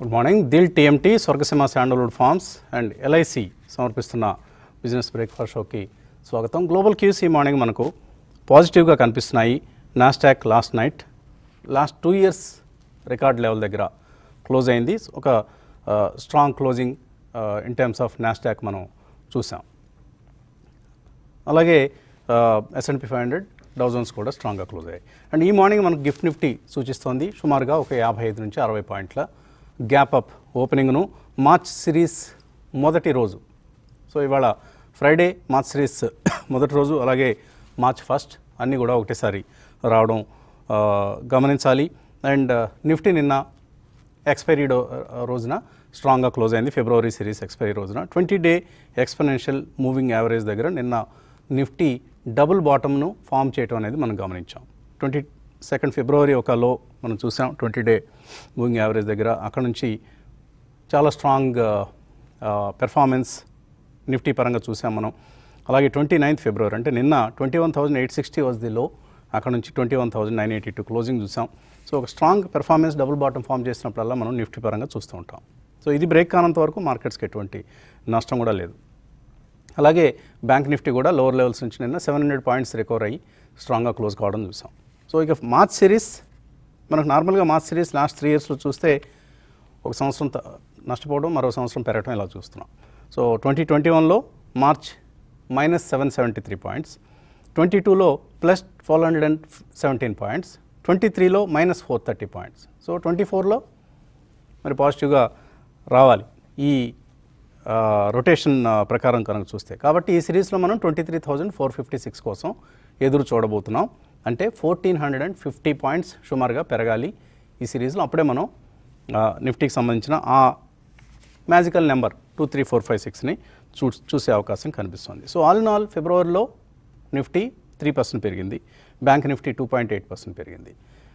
Good morning Dil TMT Swargaseema sandalwood farms and LIC సమర్పిస్తున్న business breakfast షోకి స్వాగతం గ్లోబల్ క్యూస్ ఈ మార్నింగ్ మనకు పాజిటివ్గా కనిపిస్తున్నాయి Nasdaq last night last two years record level దగ్గర క్లోజ్ అయింది ఒక strong closing in terms of Nasdaq మనం చూసాం అలాగే ఎస్ఎన్పి ఫైవ్ హండ్రెడ్ డౌజన్స్ కూడా స్ట్రాంగ్గా క్లోజ్ అయ్యాయి అండ్ ఈ మార్నింగ్ మనకు గిఫ్ట్ నిఫ్టీ సూచిస్తోంది సుమారుగా ఒక యాభై ఐదు నుంచి అరవై పాయింట్ల గ్యాప్ అప్ ఓపెనింగ్ను మార్చ్ సిరీస్ మొదటి రోజు సో ఇవాళ ఫ్రైడే మార్చ్ సిరీస్ మొదటి రోజు అలాగే మార్చ్ ఫస్ట్ అన్నీ కూడా ఒకటేసారి రావడం ఆ, గమనించాలి అండ్ నిఫ్టీ నిన్న ఎక్స్పైరీ డో రోజున స్ట్రాంగ్గా క్లోజ్ అయింది ఫిబ్రవరి సిరీస్ ఎక్స్పైరీ రోజున twenty day exponential moving average దగ్గర నిన్న నిఫ్టీ డబుల్ బాటమ్ను ఫామ్ చేయడం అనేది మనం గమనించాం ట్వంటీ సెకండ్ ఫిబ్రవరి ఒక లో మనం చూసాం ట్వంటీ డే మూవింగ్ యావరేజ్ దగ్గర అక్కడ నుంచి చాలా స్ట్రాంగ్ పెర్ఫార్మెన్స్ నిఫ్టీ పరంగా చూసాం మనం అలాగే ట్వంటీ నైన్త్ ఫిబ్రవరి అంటే నిన్న twenty one thousand eight sixty was the low అక్కడ నుంచి twenty one thousand nine eighty two closing చూసాం సో ఒక strong performance double bottom form చేసినప్పుడల్లా మనం నిఫ్టీ పరంగా చూస్తూ ఉంటాం సో ఇది బ్రేక్ కానంత వరకు మార్కెట్స్కి ఎటువంటి నష్టం కూడా లేదు అలాగే బ్యాంక్ నిఫ్టీ కూడా లోవర్ లెవెల్స్ నుంచి నిన్న సెవెన్ హండ్రెడ్ పాయింట్స్ రికవర్ అయ్యి స్ట్రాంగ్గా క్లోజ్ కావడం చూసాం సో ఇక మార్చ్ సిరీస్ మనకు నార్మల్గా మార్చ్ సిరీస్ లాస్ట్ త్రీ ఇయర్స్లో చూస్తే ఒక సంవత్సరం త- నష్టపోవడం మరో సంవత్సరం పెరగడం ఇలా చూస్తున్నాం సో ట్వంటీ ట్వంటీ వన్లో March minus seven seventy three points twenty టూలో plus twelve hundred and seventeen points twenty త్రీలో minus four thirty points so twenty ఫోర్లో మరి పాజిటివ్గా రావాలి ఈ ఆ, రొటేషన్ ఆ, ప్రకారం కనుక చూస్తే కాబట్టి ఈ సిరీస్లో మనం twenty three thousand four fifty six కోసం ఎదురు చూడబోతున్నాం అంటే fourteen hundred and fifty points సుమారుగా పెరగాలి ఈ సిరీస్లో అప్పుడే మనం ఆ, నిఫ్టీకి సంబంధించిన ఆ magical number two three four five సిక్స్ని చూ చూసే అవకాశం కనిపిస్తుంది సో ఆల్ ఇన్ ఆల్ ఫిబ్రవరిలో నిఫ్టీ త్రీ పర్సెంట్ పెరిగింది bank Nifty two point eight percent పెరిగింది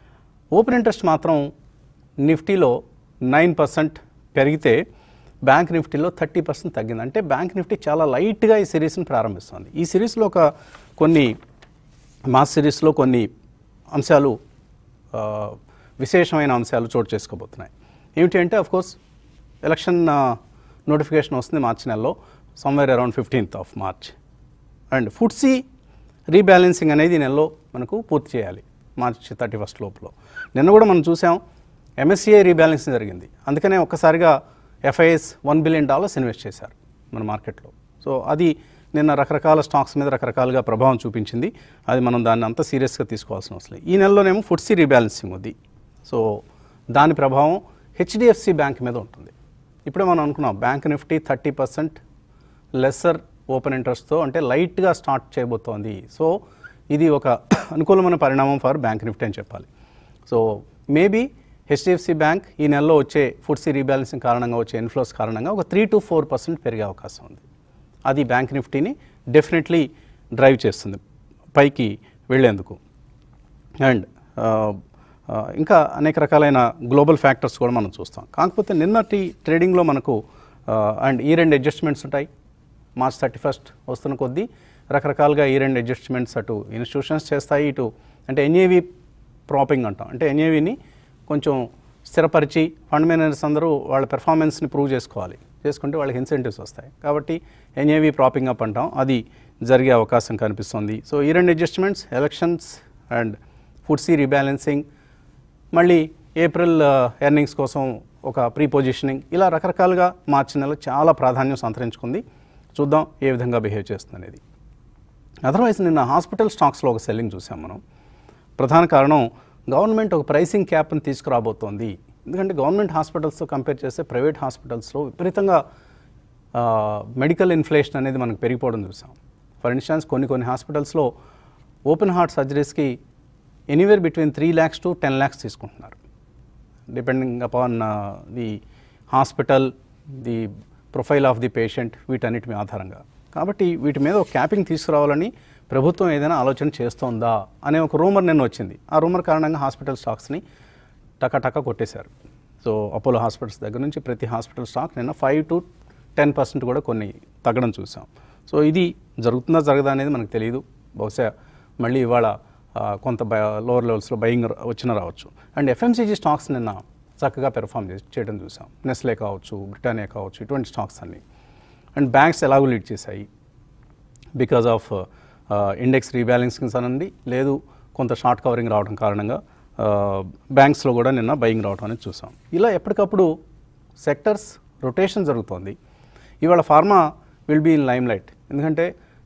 ఓపెన్ ఇంట్రెస్ట్ మాత్రం నిఫ్టీలో నైన్ పర్సెంట్ పెరిగితే బ్యాంక్ నిఫ్టీలో థర్టీ పర్సెంట్ తగ్గింది అంటే బ్యాంక్ నిఫ్టీ చాలా లైట్గా ఈ సిరీస్ని ప్రారంభిస్తుంది ఈ సిరీస్లో ఒక కొన్ని మాస్ సిరీస్లో కొన్ని అంశాలు ఆ, విశేషమైన అంశాలు చోటు చేసుకోబోతున్నాయి ఏమిటి అంటే కోర్స్ ఎలక్షన్ నోటిఫికేషన్ వస్తుంది మార్చి నెలలో somewhere around fifteenth of March and FTSE rebalancing అనేది ఈ నెలలో మనకు పూర్తి చేయాలి మార్చ్ థర్టీ ఫస్ట్ లోపల నిన్న కూడా మనం చూసాం ఎంఎస్సిఐ రీబ్యాలెన్సింగ్ జరిగింది అందుకనే ఒక్కసారిగా FIs one billion dollars invest చేశారు మన మార్కెట్లో సో అది నిన్న రకరకాల స్టాక్స్ మీద రకరకాలుగా ప్రభావం చూపించింది అది మనం దాన్ని అంత సీరియస్గా తీసుకోవాల్సిన అవసరం లేదు ఈ నెలలోనేమో ఫుడ్సీ రీబ్యాలెన్సింగ్ ఉంది సో దాని ప్రభావం హెచ్డిఎఫ్సి బ్యాంక్ మీద ఉంటుంది ఇప్పుడే మనం అనుకున్నాం bank Nifty thirty percent lesser open ఇంట్రెస్ట్తో అంటే లైట్గా స్టార్ట్ చేయబోతోంది సో ఇది ఒక అనుకూలమైన పరిణామం ఫర్ బ్యాంక్ నిఫ్టీ అని చెప్పాలి సో మేబీ హెచ్డిఎఫ్సి బ్యాంక్ ఈ నెలలో వచ్చే ఫుడ్సీ రీబ్యాలెన్సింగ్ కారణంగా వచ్చే ఇన్ఫ్లోస్ కారణంగా ఒక త్రీ టు ఫోర్ పర్సెంట్ పెరిగే అవకాశం ఉంది అది బ్యాంక్ నిఫ్టీని డెఫినెట్లీ డ్రైవ్ చేస్తుంది పైకి వెళ్ళేందుకు అండ్ ఆ, ఆ, ఇంకా అనేక రకాలైన గ్లోబల్ ఫ్యాక్టర్స్ కూడా మనం చూస్తాం కాకపోతే నిన్నటి ట్రేడింగ్లో మనకు ఆ, అండ్ ఈ రెండు అడ్జస్ట్మెంట్స్ ఉంటాయి మార్చ్ థర్టీ ఫస్ట్ వస్తున్న కొద్దీ రకరకాలుగా ఈ రెండు అడ్జస్ట్మెంట్స్ అటు ఇన్స్టిట్యూషన్స్ చేస్తాయి ఇటు అంటే ఎన్ఏవి ప్రాపింగ్ అంటాం అంటే ఎన్ఏవిని కొంచెం స్థిరపరిచి ఫండ్ మేనేజర్స్ అందరూ వాళ్ళ పెర్ఫార్మెన్స్ని ప్రూవ్ చేసుకోవాలి చేసుకుంటే వాళ్ళకి ఇన్సెంటివ్స్ వస్తాయి కాబట్టి ఎన్ఏవి ప్రాపింగ్ అప్ అంటాం అది జరిగే అవకాశం కనిపిస్తుంది సో ఈ రెండు adjustments elections and FTSE rebalancing మళ్ళీ ఏప్రిల్ ఎర్నింగ్స్ కోసం ఒక ప్రీ పొజిషనింగ్ ఇలా రకరకాలుగా మార్చి నెల చాలా ప్రాధాన్యం సంతరించుకుంది చూద్దాం ఏ విధంగా బిహేవ్ చేస్తుంది అనేది అదర్వైజ్ నిన్న హాస్పిటల్ స్టాక్స్లో ఒక సెల్లింగ్ చూసాం మనం ప్రధాన కారణం గవర్నమెంట్ ఒక ప్రైసింగ్ క్యాప్ని తీసుకురాబోతోంది ఎందుకంటే గవర్నమెంట్ హాస్పిటల్స్తో కంపేర్ చేస్తే ప్రైవేట్ హాస్పిటల్స్లో విపరీతంగా ఆ, మెడికల్ ఇన్ఫ్లేషన్ అనేది మనకు పెరిగిపోవడం చూసాం ఫర్ ఇన్స్టాన్స్ కొన్ని కొన్ని హాస్పిటల్స్లో ఓపెన్ హార్ట్ సర్జరీస్కి anywhere between three lakhs to ten lakhs తీసుకుంటున్నారు depending upon the hospital the profile of the patient వీటన్నిటి మీద ఆధారంగా కాబట్టి వీటి మీద ఒక క్యాపింగ్ తీసుకురావాలని ప్రభుత్వం ఏదైనా ఆలోచన చేస్తోందా అనే ఒక రూమర్ నిన్న వచ్చింది ఆ రూమర్ కారణంగా హాస్పిటల్ స్టాక్స్ని టక కొట్టేశారు సో అపోలో హాస్పిటల్స్ దగ్గర నుంచి ప్రతి హాస్పిటల్ స్టాక్ నిన్న ఫైవ్ టు టెన్ పర్సెంట్ కూడా కొన్ని తగ్గడం చూసాం సో ఇది జరుగుతుందా జరగదా అనేది మనకు తెలియదు బహుశా మళ్ళీ ఇవాళ ఆ, కొంత లోవర్ లెవెల్స్లో బయింగ్ వచ్చిన రావచ్చు అండ్ ఎఫ్ఎంసీజీ స్టాక్స్ నిన్న చక్కగా పెర్ఫామ్ చేసి చేయడం చూసాం నెస్లే కావచ్చు బ్రిటానియా కావచ్చు ఇటువంటి స్టాక్స్ అన్నీ అండ్ బ్యాంక్స్ ఎలాగో లీడ్ చేశాయి బికాజ్ ఆఫ్ ఇండెక్స్ రీబ్యాలెన్సింగ్స్ అనండి లేదు కొంత షార్ట్ కవరింగ్ రావడం కారణంగా బ్యాంక్స్లో కూడా నిన్న బయింగ్ రావడం అనేది చూసాం ఇలా ఎప్పటికప్పుడు సెక్టర్స్ రొటేషన్ జరుగుతోంది ఇవాళ pharma will be in lime light ఎందుకంటే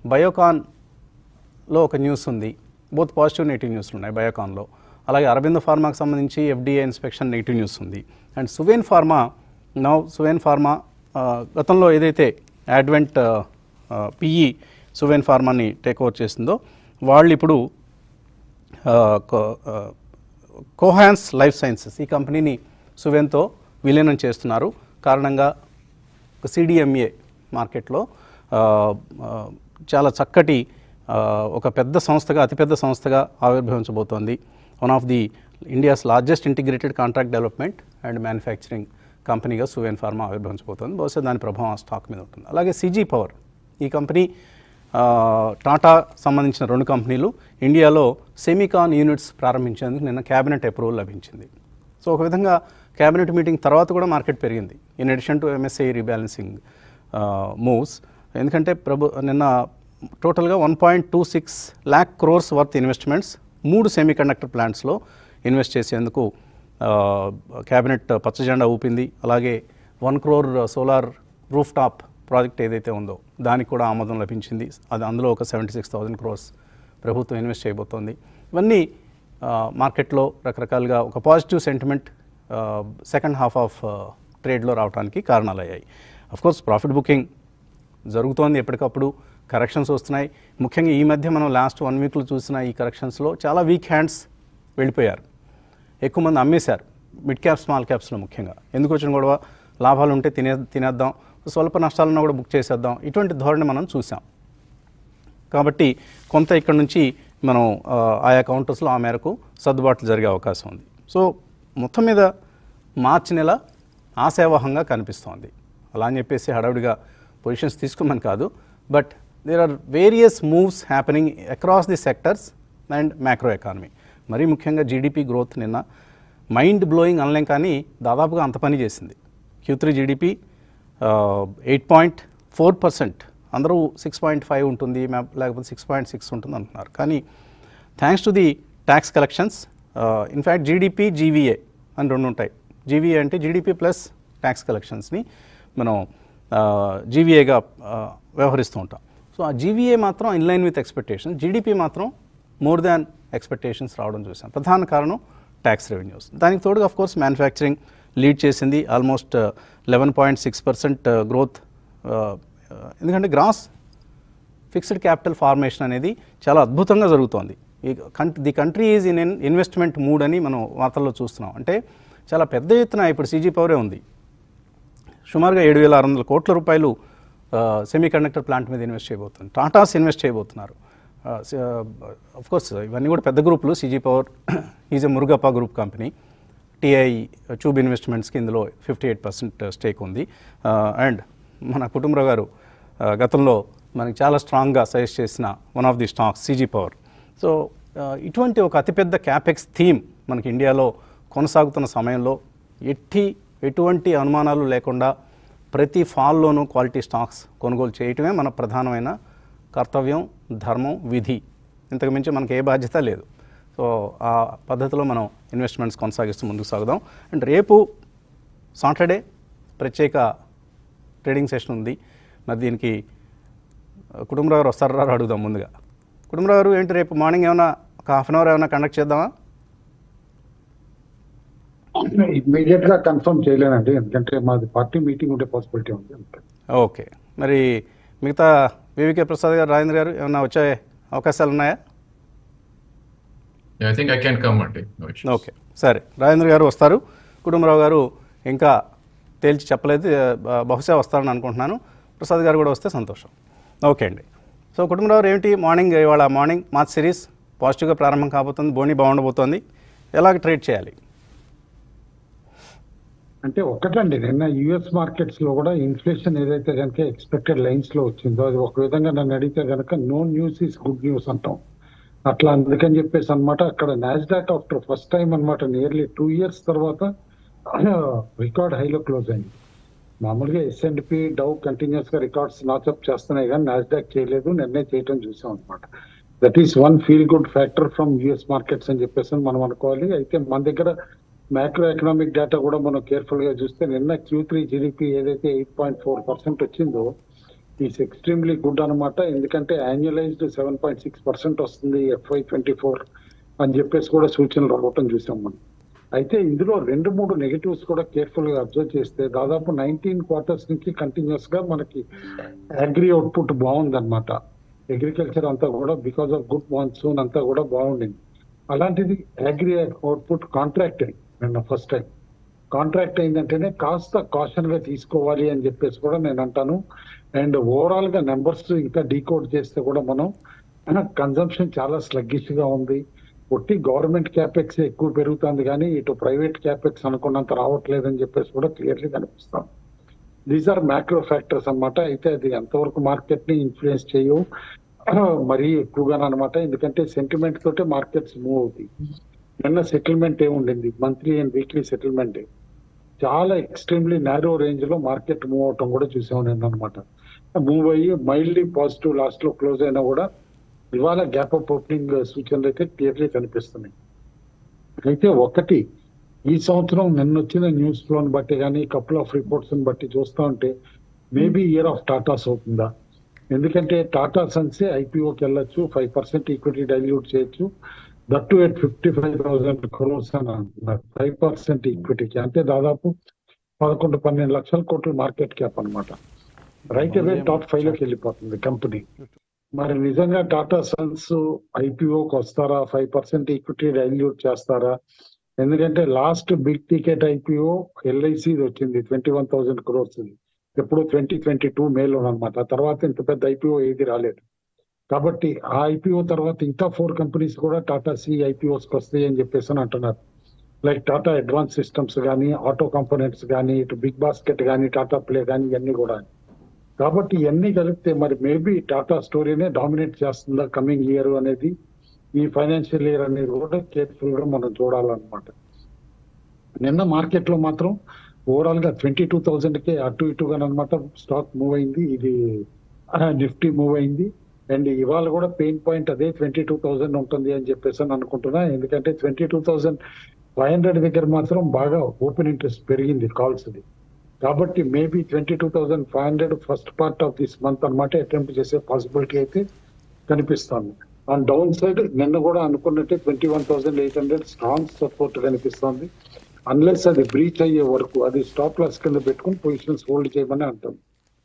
బయోకాన్లో ఒక న్యూస్ ఉంది బోత్ పాజిటివ్ నెగిటివ్ న్యూస్లు ఉన్నాయి బయోకాన్లో అలాగే అరవింద ఫార్మాకి సంబంధించి ఎఫ్డీఏ ఇన్స్పెక్షన్ నెగిటివ్ న్యూస్ ఉంది and Suven pharma now Suven pharma ఆ, గతంలో ఏదైతే అడ్వెంట్ పిఈ సువేన్ ఫార్మాని టేక్ ఓవర్ చేసిందో వాళ్ళు ఇప్పుడు ఆ, కో- ఆ, కోహాన్స్ లైఫ్ సైన్సెస్ ఈ కంపెనీని సువెన్తో విలీనం చేస్తున్నారు కారణంగా సిడిఎంఏ మార్కెట్లో ఆ, ఆ, చాలా చక్కటి ఆ, ఒక పెద్ద సంస్థగా అతిపెద్ద సంస్థగా ఆవిర్భవించబోతోంది one of the India's largest integrated contract development and manufacturing కంపెనీగా సువెన్ ఫార్మా ఆవిర్భవించబోతోంది బహుశా దాని ప్రభావం ఆ స్టాక్ మీద ఉంటుంది అలాగే సిజీ పవర్ ఈ కంపెనీ ఆ, టాటా సంబంధించిన రెండు కంపెనీలు ఇండియాలో సెమికాన్ యూనిట్స్ ప్రారంభించేందుకు నిన్న క్యాబినెట్ అప్రూవల్ లభించింది సో ఒక విధంగా క్యాబినెట్ మీటింగ్ తర్వాత కూడా మార్కెట్ పెరిగింది in addition to MSCI rebalancing moves ఎందుకంటే ప్రభు నిన్న టోటల్గా one point two six lakh crores worth investments మూడు సెమీ కండక్టర్ ప్లాంట్స్లో ఇన్వెస్ట్ చేసేందుకు క్యాబినెట్ పచ్చజెండా ఊపింది అలాగే one crore solar roof top project ఏదైతే ఉందో దానికి కూడా ఆమోదం లభించింది అది అందులో ఒక సెవెంటీ సిక్స్ థౌసండ్ క్రోర్స్ ప్రభుత్వం ఇన్వెస్ట్ చేయబోతోంది ఇవన్నీ ఆ, మార్కెట్లో రకరకాలుగా ఒక positive sentiment second half of ట్రేడ్లో రావడానికి కారణాలయ్యాయి కోర్స్ ప్రాఫిట్ బుకింగ్ జరుగుతోంది ఎప్పటికప్పుడు కరెక్షన్స్ వస్తున్నాయి ముఖ్యంగా ఈ మధ్య మనం లాస్ట్ వన్ వీక్లో చూసిన ఈ కరెక్షన్స్లో చాలా వీక్ హ్యాండ్స్ వెళ్ళిపోయారు ఎక్కువ మంది అమ్మేశారు మిడ్ క్యాప్ స్మాల్ క్యాప్స్లో ముఖ్యంగా ఎందుకు వచ్చిన గొడవ లాభాలు ఉంటే తినే తినేద్దాం స్వల్ప నష్టాలున్నా కూడా బుక్ చేసేద్దాం ఇటువంటి ధోరణి మనం చూసాం కాబట్టి కొంత ఇక్కడ నుంచి మనం ఆ, ఆయా కౌంటర్స్లో ఆ మేరకు సర్దుబాట్లు జరిగే అవకాశం ఉంది సో మొత్తం మీద మార్చి నెల ఆశావహంగా కనిపిస్తోంది అలా అని చెప్పేసి హడావుడిగా పొజిషన్స్ తీసుకోమని కాదు but there are various moves happening across the sectors and macro economy మరీ ముఖ్యంగా జీడిపి గ్రోత్ నిన్న మైండ్ బ్లోయింగ్ అనలేం కానీ దాదాపుగా అంత పని చేసింది Q three GDP eight point four percent అందరూ సిక్స్ పాయింట్ ఫైవ్ ఉంటుంది మ్యాప్ లేకపోతే సిక్స్ పాయింట్ సిక్స్ ఉంటుంది అంటున్నారు కానీ thanks to the tax collections in fact GDP GVA అని రెండు ఉంటాయి జీవీఏ అంటే జీడిపి ప్లస్ ట్యాక్స్ కలెక్షన్స్ని మనం జీవీఏగా వ్యవహరిస్తూ ఉంటాం సో ఆ జీవీఏ మాత్రం in line with expectation GDP మాత్రం మోర్ దాన్ ఎక్స్పెక్టేషన్స్ రావడం చూసాం ప్రధాన కారణం ట్యాక్స్ రెవెన్యూస్ దానికి తోడుగా ఆఫ్ కోర్స్ మ్యానుఫ్యాక్చరింగ్ లీడ్ చేసింది almost eleven point six percent growth ఎందుకంటే గ్రాస్ ఫిక్స్డ్ క్యాపిటల్ ఫార్మేషన్ అనేది చాలా అద్భుతంగా జరుగుతోంది ఈ కంట్ the country is in investment mood అని మనం వార్తల్లో చూస్తున్నాం అంటే చాలా పెద్ద ఎత్తున ఇప్పుడు సీజీ పవరే ఉంది సుమారుగా ఏడు వేల ఆరు వందల కోట్ల రూపాయలు సెమీ కండక్టర్ ప్లాంట్ మీద ఇన్వెస్ట్ చేయబోతుంది టాటాస్ ఇన్వెస్ట్ చేయబోతున్నారు అఫ్ కోర్స్ ఇవన్నీ కూడా పెద్ద గ్రూపులు CG power is a Murugappa group company TI tube ఇన్వెస్ట్మెంట్స్కి ఇందులో ఫిఫ్టీ ఎయిట్ పర్సెంట్ స్టేక్ ఉంది అండ్ మన కుటుంబరావు గారు ఆ, గతంలో మనకి చాలా స్ట్రాంగ్గా సజెస్ట్ చేసిన one of the stocks CG power so ఆ, ఇటువంటి ఒక అతిపెద్ద క్యాపెక్స్ థీమ్ మనకి ఇండియాలో కొనసాగుతున్న సమయంలో ఎట్టి ఎటువంటి అనుమానాలు లేకుండా ప్రతి ఫాల్లోనూ క్వాలిటీ స్టాక్స్ కొనుగోలు చేయటమే మన ప్రధానమైన కర్తవ్యం ధర్మం విధి ఇంతకు మించి మనకి ఏ బాధ్యత లేదు సో ఆ పద్ధతిలో మనం ఇన్వెస్ట్మెంట్స్ కొనసాగిస్తూ ముందుకు సాగుదాం అండ్ రేపు సాటర్డే ప్రత్యేక ట్రేడింగ్ సెషన్ ఉంది మరి దీనికి కుటుంబరావు గారు వస్తారా రారా అడుగుదాం ముందుగా కుటుంబరావు గారు ఏంటి రేపు మార్నింగ్ ఏమైనా ఒక హాఫ్ అన్ అవర్ ఏమైనా కండక్ట్ చేద్దామా ఇమ్మీడియట్ గా కన్ఫర్మ్ చేయలేనండి ఎందుకంటే మాది పార్టీ మీటింగ్ ఉండే పాసిబిలిటీ ఉంది అంతే ఓకే మరి మిగతా వివికే ప్రసాద్ గారు రాజేంద్ర గారు ఏమైనా వచ్చే అవకాశాలు ఉన్నాయా Yeah, I think I can come Monday. No issues. Okay సరే రాజేంద్ర గారు వస్తారు కుటుంబరావు గారు ఇంకా తేల్చి చెప్పలేదు ఆ, బహుశా వస్తారని అనుకుంటున్నాను ప్రసాద్ గారు కూడా వస్తే సంతోషం ఓకే అండి సో కుటుంబరావు గారు ఏమిటి మార్నింగ్ ఇవాళ మార్నింగ్ మార్చ్ సిరీస్ పాజిటివ్గా ప్రారంభం కాబోతుంది బోని బాగుండబోతోంది ఎలాగ ట్రేడ్ చేయాలి అంటే ఒకటండి నిన్న యుఎస్ మార్కెట్స్ లో కూడా ఇన్ఫ్లేషన్ ఏదైతే కనుక ఎక్స్పెక్టెడ్ లైన్స్ లో వచ్చిందో అది ఒక విధంగా నన్ను అడిగితే కనుక no news is good news అంటాం అట్లా అందుకని చెప్పేసి అన్నమాట అక్కడ నాస్డాక్ ఆఫ్టర్ ఫస్ట్ టైం అన్నమాట నియర్లీ టూ ఇయర్స్ తర్వాత రికార్డ్ హైలో క్లోజ్ అయింది మామూలుగా ఎస్ఎండ్పి డౌ కంటిన్యూస్ గా రికార్డ్స్ నాచప్ చేస్తున్నాయి కానీ నాస్డాక్ చేయలేదు నిన్నే చేయటం చూసాం అనమాట that is one feel good factor from US markets అని చెప్పేసి మనం అనుకోవాలి అయితే మన దగ్గర మ్యాక్రో ఎకనామిక్ డేటా కూడా మనం కేర్ఫుల్ గా చూస్తే నిన్న క్యూ త్రీ జీడిపి ఏదైతే ఎయిట్ పాయింట్ ఫోర్ పర్సెంట్ వచ్చిందో ఈస్ ఎక్స్ట్రీమ్లీ గుడ్ అనమాట ఎందుకంటే annualized seven point six percent వస్తుంది ఎఫ్ఐ ట్వంటీ ఫోర్ అని చెప్పేసి కూడా సూచనలు రావటం చూసాం మనం అయితే ఇందులో రెండు మూడు నెగటివ్స్ కూడా కేర్ఫుల్ గా అబ్జర్వ్ చేస్తే దాదాపు నైన్టీన్ క్వార్టర్స్ నుంచి కంటిన్యూస్ గా మనకి అగ్రి అవుట్పుట్ బాగుందన్నమాట అగ్రికల్చర్ అంతా కూడా బికాస్ ఆఫ్ గుడ్ మాన్సూన్ అంతా కూడా బాగుండింది అలాంటిది అగ్రి అవుట్పుట్ కాంట్రాక్ట్ అయింది నిన్న ఫస్ట్ టైం కాంట్రాక్ట్ అయిందంటేనే కాస్త కాషన్ గా తీసుకోవాలి అని చెప్పేసి కూడా నేను అంటాను అండ్ ఓవరాల్ గా నెంబర్స్ ఇంకా డీకోడ్ చేస్తే కూడా మనం కన్జంప్షన్ చాలా స్లగ్గిష్ గా ఉంది ఒట్టి గవర్నమెంట్ క్యాపెక్స్ ఎక్కువ పెరుగుతుంది కానీ ఇటు ప్రైవేట్ క్యాపెక్స్ అనుకున్నంత రావట్లేదు అని చెప్పేసి కూడా క్లియర్లీ కనిపిస్తాం దీస్ ఆర్ మ్యాక్రో ఫ్యాక్టర్స్ అన్నమాట అయితే అది ఎంతవరకు మార్కెట్ ని ఇన్ఫ్లుయెన్స్ చేయవు మరీ ఎక్కువగా అనమాట ఎందుకంటే సెంటిమెంట్ తోటే మార్కెట్స్ మూవ్ అవుతాయి నిన్న సెటిల్మెంట్ ఏముండింది మంత్లీ అండ్ వీక్లీ సెటిల్మెంట్ చాలా ఎక్స్ట్రీమ్లీ నారో రేంజ్ లో మార్కెట్ మూవ్ అవటం కూడా చూసాం నేను అనమాట మూవ్ అయ్యి మైల్డ్లీ పాజిటివ్ లాస్ట్ లో క్లోజ్ అయినా కూడా ఇవాళ గ్యాప్ అప్ ఓపెనింగ్ సూచనలు అయితే క్లియర్లీ కనిపిస్తున్నాయి అయితే ఒకటి ఈ సంవత్సరం నిన్న వచ్చిన న్యూస్ ఫ్లోని బట్టి కానీ కపుల్ ఆఫ్ రిపోర్ట్స్ బట్టి చూస్తా ఉంటే మేబీ ఇయర్ ఆఫ్ టాటాస్ అవుతుందా ఎందుకంటే టాటా సన్సే ఐపీఓకి వెళ్ళొచ్చు ఫైవ్ పర్సెంట్ ఈక్విటీ డైల్యూట్ చేయొచ్చు that at fifty five thousand crores అని అంటున్నారు ఫైవ్ పర్సెంట్ ఈక్విటీకి అంటే దాదాపు పదకొండు పన్నెండు లక్షల కోట్ల మార్కెట్ క్యాప్ అన్నమాట రైట్ అవే టాప్ ఫైవ్ లోకి వెళ్ళిపోతుంది కంపెనీ మరి నిజంగా టాటా సన్స్ ఐపీఓకి వస్తారా ఫైవ్ పర్సెంట్ ఈక్విటీ డైల్యూట్ చేస్తారా ఎందుకంటే last big ticket IPO LIC వచ్చింది ట్వంటీ వన్ థౌసండ్ క్రోర్స్ ఎప్పుడు ట్వంటీ ట్వంటీ టూ మేలో అనమాట తర్వాత ఇంత పెద్ద ఐపీఓ ఏది రాలేదు కాబట్టి ఆ ఐపీఓ తర్వాత ఇంకా ఫోర్ కంపెనీస్ కూడా టాటా సి ఐపీఓస్ వస్తాయి అని చెప్పేసి అని అంటున్నారు లైక్ టాటా అడ్వాన్స్ సిస్టమ్స్ కానీ ఆటో కంపోనెంట్స్ కానీ ఇటు బిగ్ బాస్కెట్ కానీ టాటా ప్లే కానీ ఇవన్నీ కూడా కాబట్టి ఇవన్నీ కలిపితే మరి మేబీ టాటా స్టోరీనే డామినేట్ చేస్తుందా కమింగ్ ఇయర్ అనేది ఈ ఫైనాన్షియల్ ఇయర్ అనేది కూడా కేర్ఫుల్ గా మనం చూడాలన్నమాట నిన్న మార్కెట్ లో మాత్రం ఓవరాల్ గా ట్వంటీ టూ థౌసండ్ కి అటు ఇటుగా అనమాట స్టాక్ మూవ్ అయింది ఇది నిఫ్టీ మూవ్ అయింది అండ్ ఇవాళ కూడా పెయిన్ పాయింట్ అదే ట్వంటీ టూ థౌసండ్ ఉంటుంది అని చెప్పేసి అని అనుకుంటున్నా ఎందుకంటే twenty two thousand five hundred దగ్గర మాత్రం బాగా ఓపెన్ ఇంట్రెస్ట్ పెరిగింది కాల్స్ ది కాబట్టి maybe twenty two thousand five hundred first part of this month అనమాట అటెంప్ట్ చేసే పాసిబిలిటీ అయితే కనిపిస్తుంది అండ్ డౌన్ సైడ్ నిన్న కూడా అనుకున్నట్టే twenty one thousand eight hundred strong support కనిపిస్తుంది అన్లెస్ అది బ్రీచ్ అయ్యే వరకు అది స్టాప్ లాస్ కింద పెట్టుకుని పొజిషన్స్ హోల్డ్ చేయమని అంటాం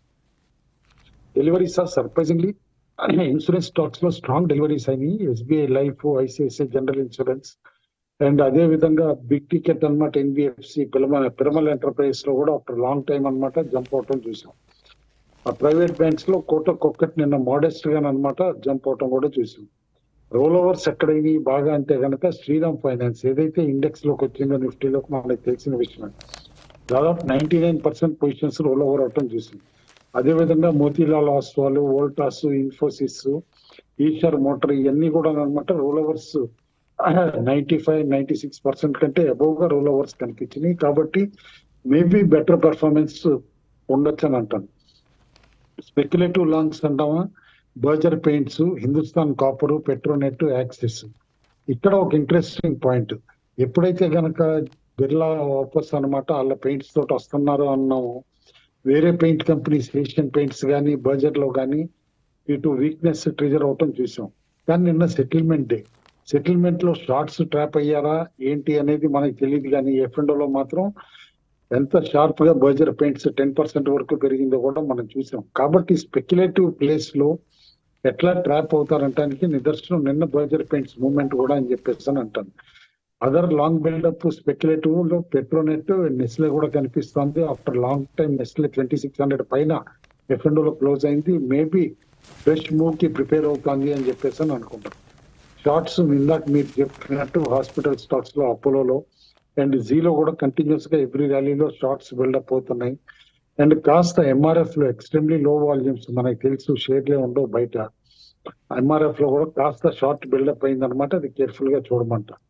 deliveries are surprisingly insurance stocks లో స్ట్రాంగ్ డెలివరీస్ అయినాయి SBI life ICICI general insurance and అదే విధంగా బిగ్ టికెట్ అనమాట ఎన్బిఎఫ్సి పిరమల్ పిరమల్ ఎంటర్ప్రైజ్ లో కూడా ఆఫ్టర్ లాంగ్ టైం అనమాట జంప్ అవటం చూసాం ఆ ప్రైవేట్ బ్యాంక్స్ లో కోటక్ ఒక్కటి నిన్న మోడెస్ట్ గా అనమాట జంప్ అవటం కూడా చూసాం రోల్ ఓవర్స్ ఎక్కడైనా బాగా అంటే కనుక శ్రీరామ్ ఫైనాన్స్ ఏదైతే ఇండెక్స్ లోకి వచ్చిందో నిఫ్టీలోకి మనకి తెలిసిన విషయం దాదాపు ninety nine percent positions roll over అవటం చూసింది అదే విధంగా మోతీలాల్ ఆస్వాల్ వోల్టాస్ ఇన్ఫోసిస్ ఈషర్ మోటార్ ఇవన్నీ కూడా అనమాట roll overs ninety five ninety six percent కంటే అబౌవ్ గా రోల్ ఓవర్స్ కనిపించినాయి కాబట్టి మేబీ బెటర్ పెర్ఫార్మెన్స్ ఉండొచ్చు అని అంటాను స్పెక్యులేటివ్ లాంగ్స్ అంటామా Berger Paints Hindustan Copper Petronet Axis ఇక్కడ ఒక ఇంట్రెస్టింగ్ పాయింట్ ఎప్పుడైతే గనక బిర్లా వాపస్ అనమాట వాళ్ళ పెయింట్స్ తోటి వస్తున్నారు అన్నాము వేరే పెయింట్ కంపెనీస్ ఏషియన్ పెయింట్స్ కానీ బర్జర్ లో కానీ ఇటు వీక్నెస్ ట్రిజర్ అవటం చూసాం కానీ నిన్న సెటిల్మెంట్ డే సెటిల్మెంట్ లో షార్ట్స్ ట్రాప్ అయ్యారా ఏంటి అనేది మనకి తెలియదు కానీ ఎఫ్ఎండోలో మాత్రం ఎంత షార్ప్ గా బర్జర్ పెయింట్స్ టెన్ పర్సెంట్ వరకు పెరిగిందో కూడా మనం చూసాం కాబట్టి స్పెక్యులేటివ్ ప్లేస్ లో ఎట్లా ట్రాప్ అవుతారంటానికి నిదర్శనం నిన్న బర్జర్ పెయింట్స్ మూవ్మెంట్ కూడా అని చెప్పేసి అని అంటాను అదర్ లాంగ్ బిల్డప్ స్పెక్యులేటివ్ లో పెట్రోనెట్ నెస్లే కూడా కనిపిస్తుంది after long time Nestle twenty six hundred పైన ఎఫ్ఎండో లో క్లోజ్ అయింది మేబీ ఫ్రెష్ మూవ్ కి ప్రిపేర్ అవుతుంది అని చెప్పేసి అని అనుకుంటాను షార్ట్స్ ఇందాక మీరు చెప్పినట్టు హాస్పిటల్ స్టాక్స్ లో అపోలోలో అండ్ జీలో కూడా కంటిన్యూస్ గా ఎవ్రీ ర్యాలీలో షార్ట్స్ బిల్డప్ అవుతున్నాయి అండ్ కాస్త ఎంఆర్ఎఫ్ లో ఎక్స్ట్రీమ్లీ లో వాల్యూమ్స్ మనకి తెలుసు షేర్లే ఉండవు బయట ఎంఆర్ఎఫ్ లో కూడా కాస్త షార్ట్ బిల్డప్ అయింది అనమాట అది కేర్ఫుల్ గా చూడమంట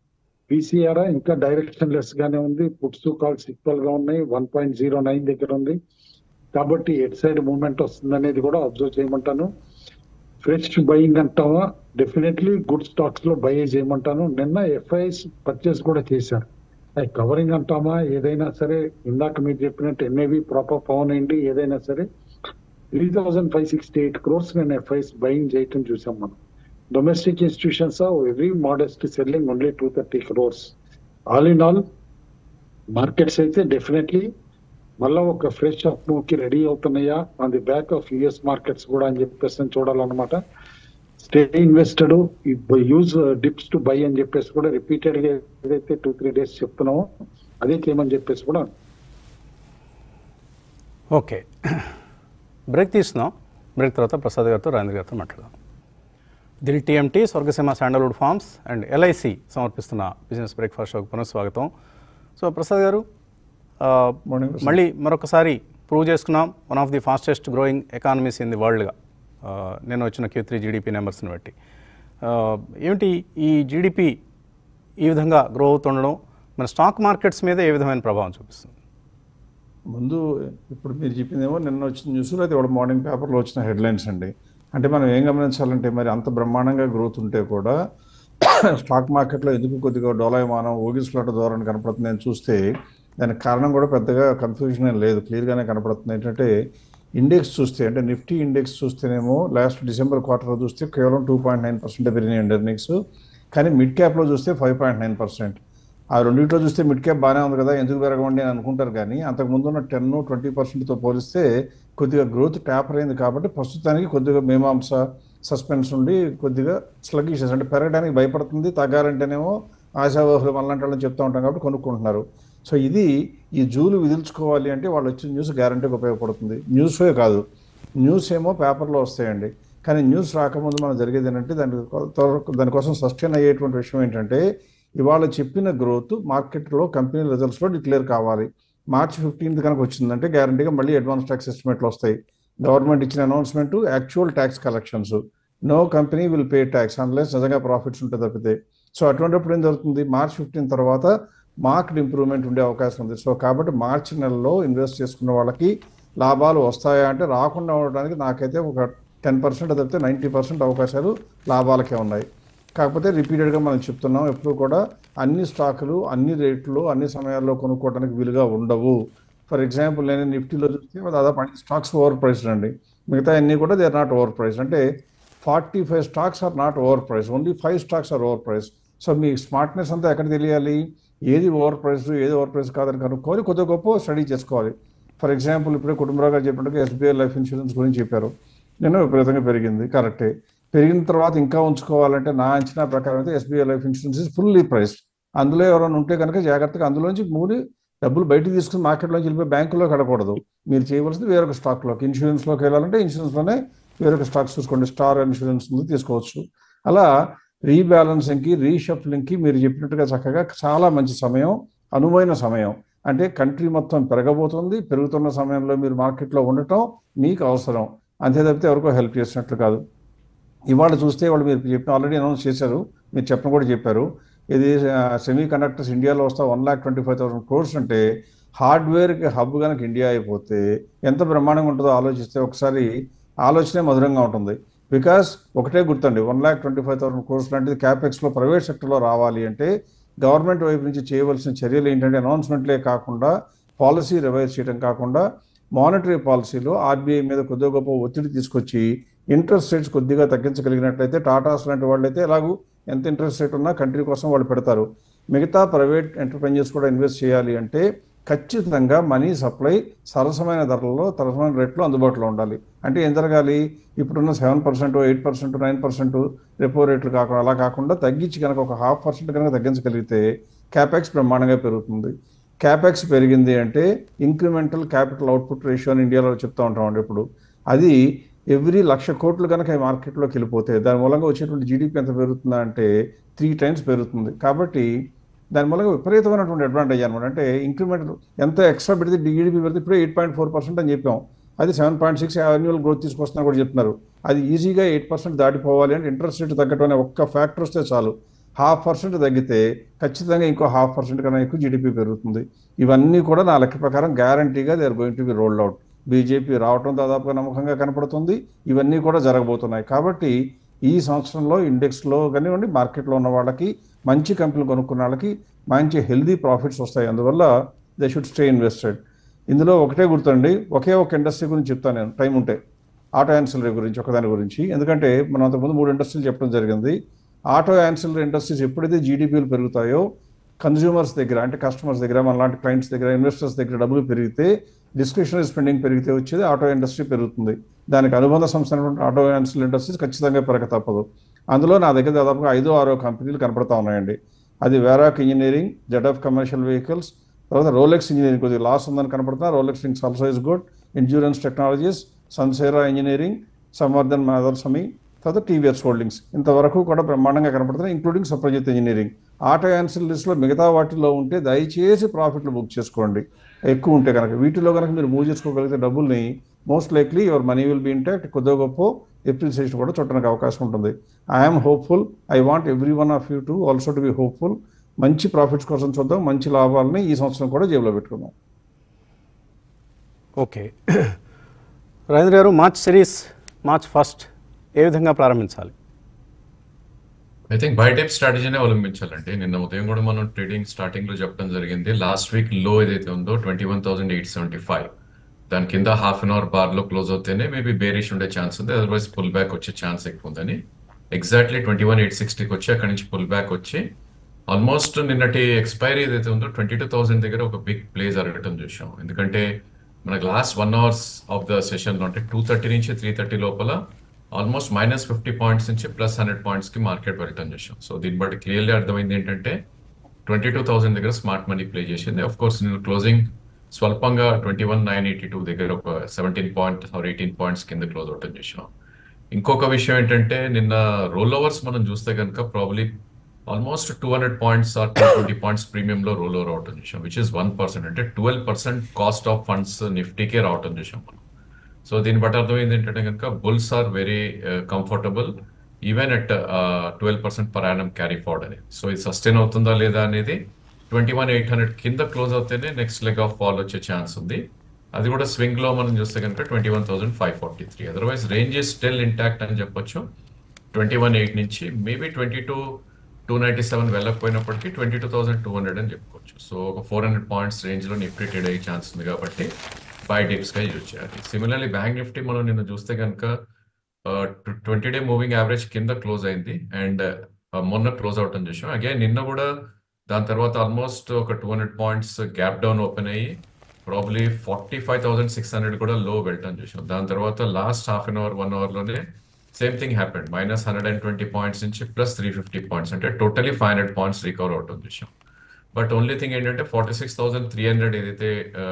బీసీఆర్ ఇంకా డైరెక్షన్ లెస్ గానే ఉంది పుట్స్ కాల్స్ ఈక్వల్ గా ఉన్నాయి వన్ పాయింట్ జీరో నైన్ దగ్గర ఉంది కాబట్టి ఎట్ సైడ్ మూవ్మెంట్ వస్తుంది అనేది కూడా అబ్జర్వ్ చేయమంటాను ఫ్రెష్ బయింగ్ అంటావా డెఫినెట్లీ గుడ్ స్టాక్స్ లో బై చేయమంటాను నిన్న ఎఫ్ఐఎస్ పర్చేస్ కూడా చేశారు అది కవరింగ్ అంటామా ఏదైనా సరే ఇందాక మీరు చెప్పినట్టు ఎన్ఏవి ప్రాపర్ పవన్ అయింది ఏదైనా సరే three thousand five sixty eight crores నేను ఎఫ్ఐఎస్ బయింగ్ చేయటం చూసాం మనం domestic institutions are very modest selling only two thirty crores all in all markets అయితే డెఫినెట్లీ మళ్ళా ఒక ఫ్రెష్ అప్ మూవ్ కి రెడీ అవుతున్నాయా on the back of US markets కూడా అని చెప్పేసి నేను చూడాలన్నమాట stay invested use dips to buy అని చెప్పేసి కూడా రిపీటెడ్ గా ఏదైతే టూ త్రీ డేస్ చెప్తున్నామో అదే చేయమని చెప్పేసి కూడా ఓకే బ్రేక్ తీస్తున్నాం బ్రేక్ తర్వాత ప్రసాద్ గారితో రాజేంద్ర గారితో మాట్లాడదాం Dil TMT Swargaseema sandalwood farms and LIC సమర్పిస్తున్న బిజినెస్ బ్రేక్ఫాస్ట్ షోకి పునఃస్వాగతం సో ప్రసాద్ గారు ఆ, Morning, Prasad. మళ్ళీ మరొకసారి ప్రూవ్ చేసుకున్నాం one of the fastest growing economies in the వరల్డ్గా నేను వచ్చిన క్యూ త్రీ జీడిపి నెంబర్స్ని బట్టి ఆ, ఏమిటి ఈ జీడిపి ఈ విధంగా గ్రో అవుతుండడం మన స్టాక్ మార్కెట్స్ మీద ఏ విధమైన ప్రభావం చూపిస్తుంది ముందు ఇప్పుడు మీరు చెప్పిందేమో నిన్న వచ్చిన న్యూస్ అయితే ఇవాళ మార్నింగ్ పేపర్లో వచ్చిన హెడ్లైన్స్ అండి అంటే మనం ఏం గమనించాలంటే మరి అంత బ్రహ్మాండంగా గ్రోత్ ఉంటే కూడా స్టాక్ మార్కెట్లో ఎందుకు కొద్దిగా డోలాయమానం ఊగిసలాట ధోరణి కనపడుతుంది అని చూస్తే దానికి కారణం కూడా పెద్దగా కన్ఫ్యూజన్ ఏం లేదు క్లియర్గానే కనపడుతుంది ఏంటంటే ఇండెక్స్ చూస్తే అంటే నిఫ్టీ ఇండెక్స్ చూస్తేనేమో లాస్ట్ డిసెంబర్ క్వార్టర్లో చూస్తే కేవలం టూ పాయింట్ నైన్ పర్సెంట్ పెరిగినాయి ఎర్నింగ్స్ కానీ మిడ్ క్యాప్లో చూస్తే ఫైవ్ పాయింట్ నైన్ పర్సెంట్ ఆ రెండింటిలో చూస్తే మిడ్ క్యాప్ బాగానే ఉంది కదా ఎందుకు పెరగమండి అని అనుకుంటారు కానీ అంతకు ముందు ఉన్న టెన్ ట్వంటీ పర్సెంట్తో పోలిస్తే కొద్దిగా గ్రోత్ ట్యాపర్ అయింది కాబట్టి ప్రస్తుతానికి కొద్దిగా మీమాంస సస్పెన్స్ ఉండి కొద్దిగా స్లగిషెస్ అంటే పెరగడానికి భయపడుతుంది తగ్గాలంటేనేమో ఆశావాహులు మళ్ళంటి వాళ్ళని చెప్తూ ఉంటాం కాబట్టి కొనుక్కుంటున్నారు సో ఇది ఈ జూలు విధించుకోవాలి అంటే వాళ్ళు వచ్చిన న్యూస్ గ్యారంటీకి ఉపయోగపడుతుంది న్యూసే కాదు న్యూస్ ఏమో పేపర్లో వస్తాయండి కానీ న్యూస్ రాకముందు మనం జరిగేది ఏంటంటే దాని దానికోసం సస్టైన్ అయ్యేటువంటి విషయం ఏంటంటే ఇవాళ చెప్పిన గ్రోత్ మార్కెట్లో కంపెనీ రిజల్ట్స్లో డిక్లేర్ కావాలి మార్చ్ ఫిఫ్టీన్త్ కనుక వచ్చిందంటే గ్యారంటీగా మళ్ళీ అడ్వాన్స్ ట్యాక్స్ ఎస్టిమేట్లు వస్తాయి గవర్నమెంట్ ఇచ్చిన announcement actual tax collections no company will pay tax unless నిజంగా ప్రాఫిట్స్ ఉంటే తప్పితే సో అటువంటిప్పుడు ఏం జరుగుతుంది మార్చ్ ఫిఫ్టీన్ తర్వాత మార్కెట్ ఇంప్రూవ్మెంట్ ఉండే అవకాశం ఉంది సో కాబట్టి మార్చి నెలలో ఇన్వెస్ట్ చేసుకున్న వాళ్ళకి లాభాలు వస్తాయా అంటే రాకుండా ఉండడానికి నాకైతే ఒక టెన్ పర్సెంట్ తప్పితే నైంటీ పర్సెంట్ అవకాశాలు లాభాలకే ఉన్నాయి కాకపోతే రిపీటెడ్గా మనం చెప్తున్నాం ఎప్పుడు కూడా అన్ని స్టాకులు అన్ని రేట్లు అన్ని సమయాల్లో కొనుక్కోవడానికి వీలుగా ఉండవు ఫర్ ఎగ్జాంపుల్ నేను నిఫ్టీలో చూస్తే దాదాపు అన్ని స్టాక్స్ ఓవర్ ప్రైస్ అండి మిగతా అన్ని కూడా they are not over price అంటే forty five stocks are not over price only five stocks are over price so మీ స్మార్ట్నెస్ అంతా ఎక్కడ తెలియాలి ఏది ఓవర్ ప్రైస్ ఏది ఓవర్ ప్రైస్ కాదని కనుక్కోవాలి కొద్ది గొప్ప స్టడీ చేసుకోవాలి ఫర్ ఎగ్జాంపుల్ ఇప్పుడే కుటుంబరావు గారు చెప్పినట్టుగా ఎస్బీఐ లైఫ్ ఇన్సూరెన్స్ గురించి చెప్పారు నిన్న విపరీతంగా పెరిగింది కరెక్టే పెరిగిన తర్వాత ఇంకా ఉంచుకోవాలంటే నా అంచనా ప్రకారం అయితే SBI life insurance is fully price అందులో ఎవరైనా ఉంటే కనుక జాగ్రత్తగా అందులోంచి మూడు డబ్బులు బయటికి తీసుకుని మార్కెట్లోంచి వెళ్ళిపోయి బ్యాంకులో కడకూడదు మీరు చేయవలసింది వేరొక స్టాక్లోకి ఇన్సూరెన్స్లోకి వెళ్ళాలంటే ఇన్సూరెన్స్లోనే వేరొక స్టాక్స్ చూసుకోండి స్టార్ ఇన్సూరెన్స్ ఉంది తీసుకోవచ్చు అలా రీబ్యాలెన్సింగ్కి రీషఫ్లింగ్కి మీరు చెప్పినట్టుగా చక్కగా చాలా మంచి సమయం అనువైన సమయం అంటే కంట్రీ మొత్తం పెరగబోతుంది పెరుగుతున్న సమయంలో మీరు మార్కెట్లో ఉండటం మీకు అవసరం అంతే తప్పితే ఎవరికో హెల్ప్ చేసినట్లు కాదు ఇవాళ చూస్తే వాళ్ళు మీరు చెప్పిన ఆల్రెడీ అనౌన్స్ చేశారు మీరు చెప్పిన కూడా చెప్పారు ఇది సెమీ కండక్టర్స్ ఇండియాలో వస్తా one lakh twenty five thousand crores అంటే హార్డ్వేర్కి హబ్ కనుక ఇండియా అయిపోతే ఎంత బ్రహ్మాండంగా ఉంటుందో ఆలోచిస్తే ఒకసారి ఆలోచనే మధురంగా ఉంటుంది బికాస్ ఒకటే గుర్తండి one lakh twenty five thousand crores లాంటిది క్యాపెక్స్లో ప్రైవేట్ సెక్టర్లో రావాలి అంటే గవర్నమెంట్ వైపు నుంచి చేయవలసిన చర్యలు ఏంటంటే అనౌన్స్మెంట్లే కాకుండా పాలసీ రివైజ్ చేయడం కాకుండా మానిటరీ పాలసీలో ఆర్బీఐ మీద కొద్దిగా గొప్ప ఒత్తిడి తీసుకొచ్చి ఇంట్రెస్ట్ రేట్స్ కొద్దిగా తగ్గించగలిగినట్లయితే టాటాస్ లాంటి వాళ్ళైతే ఎలాగూ ఎంత ఇంట్రెస్ట్ రేట్ ఉన్నా కంట్రీ కోసం వాళ్ళు పెడతారు మిగతా ప్రైవేట్ ఎంటర్ప్రెన్యూర్స్ కూడా ఇన్వెస్ట్ చేయాలి అంటే ఖచ్చితంగా మనీ సప్లై సరసమైన ధరల్లో సరసమైన రేట్లో అందుబాటులో ఉండాలి అంటే ఏం జరగాలి ఇప్పుడున్న seven percent eight percent nine percent repo రేట్లు కాకుండా అలా కాకుండా తగ్గించి కనుక ఒక హాఫ్ పర్సెంట్ కనుక తగ్గించగలిగితే క్యాపెక్స్ బ్రహ్మాండంగా పెరుగుతుంది క్యాపెక్స్ పెరిగింది అంటే ఇంక్రిమెంటల్ క్యాపిటల్ అవుట్పుట్ రేషియో అని ఇండియాలో చెప్తూ ఉంటామండి ఇప్పుడు అది ఎవ్రీ లక్ష కోట్లు కనుక ఈ మార్కెట్లోకి వెళ్ళిపోతే దాని మూలంగా వచ్చేటువంటి జీడిపి ఎంత పెరుగుతుందా అంటే త్రీ టైమ్స్ పెరుగుతుంది కాబట్టి దాని మూలంగా విపరీతమైనటువంటి అడ్వాంటేజ్ అనమాట అంటే ఇంక్రిమెంటల్ ఎంత ఎక్స్ట్రా పెడితే జీడిపి పెడితే ఇప్పుడే ఎయిట్ పాయింట్ ఫోర్ పర్సెంట్ అని చెప్పాం అది seven point six annual growth తీసుకొస్తున్నా కూడా చెప్తున్నారు అది ఈజీగా ఎయిట్ పర్సెంట్ దాటిపోవాలి అంటే ఇంట్రెస్ట్ రేట్ తగ్గటం అనే ఒక్క ఫ్యాక్టర్ వస్తే చాలు హాఫ్ పర్సెంట్ తగ్గితే ఖచ్చితంగా ఇంకో హాఫ్ పర్సెంట్ కన్నా ఎక్కువ జీడిపి పెరుగుతుంది ఇవన్నీ కూడా నా లెక్క ప్రకారం గ్యారంటీగా they are going to be rolled out BJP రావటం దాదాపుగా నమ్మకంగా కనపడుతుంది ఇవన్నీ కూడా జరగబోతున్నాయి కాబట్టి ఈ సంవత్సరంలో ఇండెక్స్లో కానివ్వండి మార్కెట్లో ఉన్న వాళ్ళకి మంచి కంపెనీలు కొనుక్కున్న వాళ్ళకి మంచి హెల్దీ ప్రాఫిట్స్ వస్తాయి అందువల్ల దే షుడ్ స్టే ఇన్వెస్టెడ్ ఇందులో ఒకటే గుర్తండి ఒకే ఒక ఇండస్ట్రీ గురించి చెప్తాను నేను టైం ఉంటే ఆటో యాన్సిలరీ గురించి ఒకదాని గురించి ఎందుకంటే మనం అంతకుముందు మూడు ఇండస్ట్రీలు చెప్పడం జరిగింది ఆటో యాన్సిలరీ ఇండస్ట్రీస్ ఎప్పుడైతే జీడిపీలు పెరుగుతాయో కన్జ్యూమర్స్ దగ్గర అంటే కస్టమర్స్ దగ్గర మన లాంటి క్లయింట్స్ దగ్గర ఇన్వెస్టర్స్ దగ్గర డబ్బులు పెరిగితే డిస్క్రిప్షనరీ స్పెండింగ్ పెరిగితే వచ్చేది ఆటో ఇండస్ట్రీ పెరుగుతుంది దానికి అనుబంధ సంస్థ అయినటువంటి ఆటో యాన్సిల్ ఇండస్ట్రీస్ ఖచ్చితంగా పెరగ తప్పదు అందులో నా దగ్గర దాదాపుగా ఐదో ఆరో కంపెనీలు కనపడతా ఉన్నాయండి అది Varroc engineering Z commercial vehicles తర్వాత రోలెక్స్ ఇంజనీరింగ్ కొద్దిగా లాస్ ఉందని కనపడుతున్నా Rolex rings also is good insurance technologies Sansera engineering Samvardhan Motherson తర్వాత టీవీఎస్ హోల్డింగ్స్ ఇంతవరకు కూడా బ్రహ్మాండంగా కనపడుతున్నాయి including Suprajit engineering auto ancil లిస్ట్లో మిగతా వాటిలో ఉంటే దయచేసి ప్రాఫిట్లు బుక్ చేసుకోండి ఎక్కువ ఉంటే కనుక వీటిలో కనుక మీరు మూవ్ చేసుకోగలిగితే డబ్బుల్ని most likely your money will be intact కొద్దిగా గొప్ప ఎప్రిసియేషన్ కూడా చుట్టడానికి అవకాశం ఉంటుంది I'm hopeful I want every one of you to also to be hopeful మంచి ప్రాఫిట్స్ కోసం చూద్దాం మంచి లాభాలని ఈ సంవత్సరం కూడా జేబులో పెట్టుకుందాం ఓకే రాజేంద్ర గారు మార్చ్ సిరీస్ మార్చ్ ఫస్ట్ ఏ విధంగా ప్రారంభించాలి ఐ థింక్ బై టైప్ స్ట్రాటజీనే అవలంబించాలండి నిన్న ఉదయం కూడా మనం ట్రేడింగ్ స్టార్టింగ్ లో చెప్పడం జరిగింది లాస్ట్ వీక్ లో ఏదైతే ఉందో twenty one thousand eight seventy five దాని కింద హాఫ్ అన్ అవర్ బార్ లో క్లోజ్ అవుతేనే మేబీ బేరిష్ ఉండే ఛాన్స్ ఉంది అదర్వైజ్ పుల్ బ్యాక్ వచ్చే ఛాన్స్ ఎక్కువ ఉందని ఎగ్జాక్ట్లీ ట్వంటీ వన్ ఎయిట్ సిక్స్టీకి వచ్చి అక్కడి నుంచి పుల్ బ్యాక్ వచ్చి ఆల్మోస్ట్ నిన్నటి ఎక్స్పైరీ ఏదైతే ఉందో ట్వంటీ టూ థౌసండ్ దగ్గర ఒక బిగ్ ప్లే జరగటం చూసాం ఎందుకంటే మనకు last one hours of the session అంటే టూ థర్టీ నుంచి త్రీ థర్టీ లోపల ఆల్మోస్ట్ మైనస్ ఫిఫ్టీ పాయింట్స్ నుంచి ప్లస్ హండ్రెడ్ పాయింట్స్ కి మార్కెట్ వెళ్ళటం చూసాం సో దీన్ని బట్టి క్లియర్లీ అర్థమైంది ఏంటంటే ట్వంటీ టూ థౌసండ్ దగ్గర స్మార్ట్ మనీ ప్లే చేసింది అఫ్ కోర్స్ నేను క్లోజింగ్ స్వల్పంగా twenty one nine eighty two దగ్గర ఒక seventeen point or eighteen points కింద క్లోజ్ అవటం చూసాం ఇంకొక విషయం ఏంటంటే నిన్న రోల్ ఓవర్స్ మనం చూస్తే కనుక probably almost two hundred points or two twenty points premium లో రోల్ ఓవర్ అవటం చూసాం విచ్ ఇస్ వన్ పర్సెంట్ అంటే twelve percent cost of funds నిఫ్టీకే రావటం చూసాం మనం సో దీన్ని బట్టి అర్థమైంది ఏంటంటే కనుక bulls are very comfortable even at twelve percent per annum carry forward అని సో ఇది సస్టైన్ అవుతుందా లేదా అనేది ట్వంటీ వన్ ఎయిట్ హండ్రెడ్ కింద క్లోజ్ అవుతేనే నెక్స్ట్ లెగ్ ఆఫ్ ఫాల్ వచ్చే ఛాన్స్ ఉంది అది కూడా స్వింగ్ లో మనం చూస్తే కనుక twenty one thousand five forty three otherwise range is still intact అని చెప్పొచ్చు ట్వంటీ వన్ ఎయిట్ నుంచి maybe twenty two two ninety seven వెళ్ళకపోయినప్పటికీ twenty two thousand two hundred అని చెప్పుకోవచ్చు సో ఒక ఫోర్ హండ్రెడ్ పాయింట్స్ రేంజ్లో నిఫ్టీ ట్రేడ్ అయ్యే chance ఉంది కాబట్టి బై డిప్స్గా యూజ్ చేయాలి సిమిలర్లీ బ్యాంక్ నిఫ్టీ మనం నిన్న చూస్తే కనుక ట్వంటీ డే మూవింగ్ యావరేజ్ కింద క్లోజ్ అయింది అండ్ మొన్న క్లోజ్ అవటం చూసాం అగైన్ నిన్న కూడా దాని తర్వాత ఆల్మోస్ట్ ఒక two hundred points gap down open అయ్యి probably forty five thousand six hundred కూడా లో వెళ్ళటం చూసాం దాని తర్వాత last half an hour one అవర్లోనే same thing happened minus hundred and twenty points నుంచి ప్లస్ త్రీ ఫిఫ్టీ పాయింట్స్ అంటే totally five hundred points recover అవటం చూసాం బట్ ఓన్లీ థింగ్ ఏంటంటే forty six thousand three hundred ఏదైతే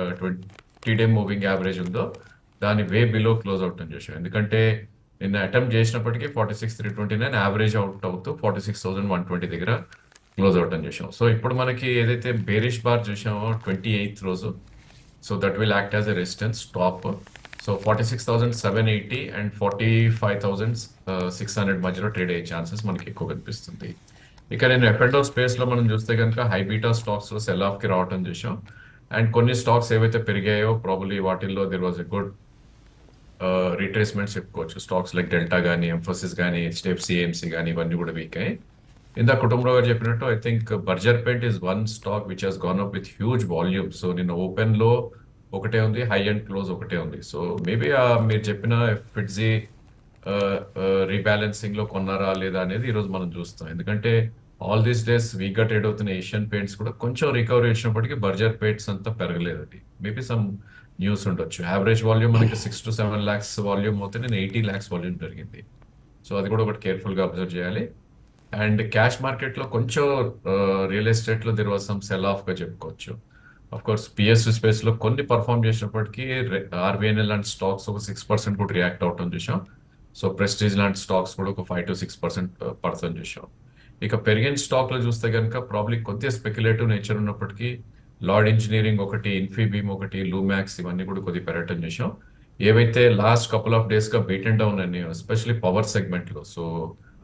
ట్వంటీ డే మూవింగ్ యావరేజ్ ఉందో దాని వే below close అవటం చూసాం ఎందుకంటే నిన్న అటెంప్ట్ చేసినప్పటికీ forty six three twenty nine average out అవుతూ forty six thousand one twenty దగ్గర క్లోజ్ అవటం చూసాం సో ఇప్పుడు మనకి ఏదైతే బేరిష్ బార్ చూసామో ట్వంటీ ఎయిత్ రోజు so that will act as a resistance top so forty six thousand seven eighty and forty five thousand six hundred మధ్యలో trade అయ్యే ఛాన్సెస్ మనకి ఎక్కువ కనిపిస్తుంది ఇక నేను ఎఫ్ అండ్ స్పేస్ లో మనం చూస్తే కనుక హైబీటా స్టాక్స్ సెల్ ఆఫ్ కి రావటం చూసాం అండ్ కొన్ని స్టాక్స్ ఏవైతే పెరిగాయో ప్రాబబ్లీ వాటిల్లో there was a good retracements చెప్పుకోవచ్చు స్టాక్స్ లైక్ డెల్టా కానీ ఎంఫోసిస్ కానీ హెచ్డిఎఫ్సి ఏఎంసీ కానీ ఇవన్నీ కూడా వీక్ అయ్యాయి ఇందా కుటుంబరావు గారు చెప్పినట్టు I think Berger paint is one stock which has gone up with huge volume so నిన్న ఓపెన్ లో ఒకటే ఉంది హై అండ్ క్లోజ్ ఒకటే ఉంది సో మేబీ మీరు చెప్పిన ఫిట్జీ రీబ్యాలెన్సింగ్ లో కొన్నారా లేదా అనేది ఈరోజు మనం చూస్తాం ఎందుకంటే ఆల్ దీస్ డేస్ వీక్ గా ట్రేడ్ అవుతున్న ఏషియన్ పెయింట్స్ కూడా కొంచెం రికవరీ వచ్చినప్పటికీ బర్జర్ పెయింట్స్ అంతా పెరగలేదు అది మేబీ సమ్ న్యూస్ ఉండొచ్చు యావరేజ్ వాల్యూమ్ మనకి six to seven lakhs volume అవుతే నేను ఎయిటీ ల్యాక్స్ వాల్యూమ్ పెరిగింది సో అది కూడా ఒకటి కేర్ఫుల్ గా అబ్జర్వ్ చేయాలి అండ్ క్యాష్ మార్కెట్ లో కొంచెం రియల్ ఎస్టేట్ లో there was some sell off గా చెప్పుకోవచ్చు అఫ్ కోర్స్ పిఎస్ స్పేస్ లో కొన్ని పర్ఫామ్ చేసినప్పటికీ ఆర్బిఎన్ఎల్ లాంటి స్టాక్స్ ఒక సిక్స్ పర్సెంట్ కూడా రియాక్ట్ అవటం చూసాం సో ప్రెస్టీజ్ లాంటి స్టాక్స్ కూడా ఒక ఫైవ్ టు సిక్స్ పర్సెంట్ పడతాం చూసాం ఇక పెరిగిన స్టాక్ లో చూస్తే కనుక ప్రాబ్లీ కొద్దిగా స్పెక్యులేటివ్ నేచర్ ఉన్నప్పటికీ లార్డ్ ఇంజనీరింగ్ ఒకటి ఇన్ఫీబీమ్ ఒకటి లూమాక్స్ ఇవన్నీ కూడా కొద్దిగా పెరగటం చూసాం ఏవైతే లాస్ట్ కపుల్ ఆఫ్ డేస్ గా బీట్ అండ్ డౌన్ అని ఎస్పెషల్లీ పవర్ సెగ్మెంట్ లో so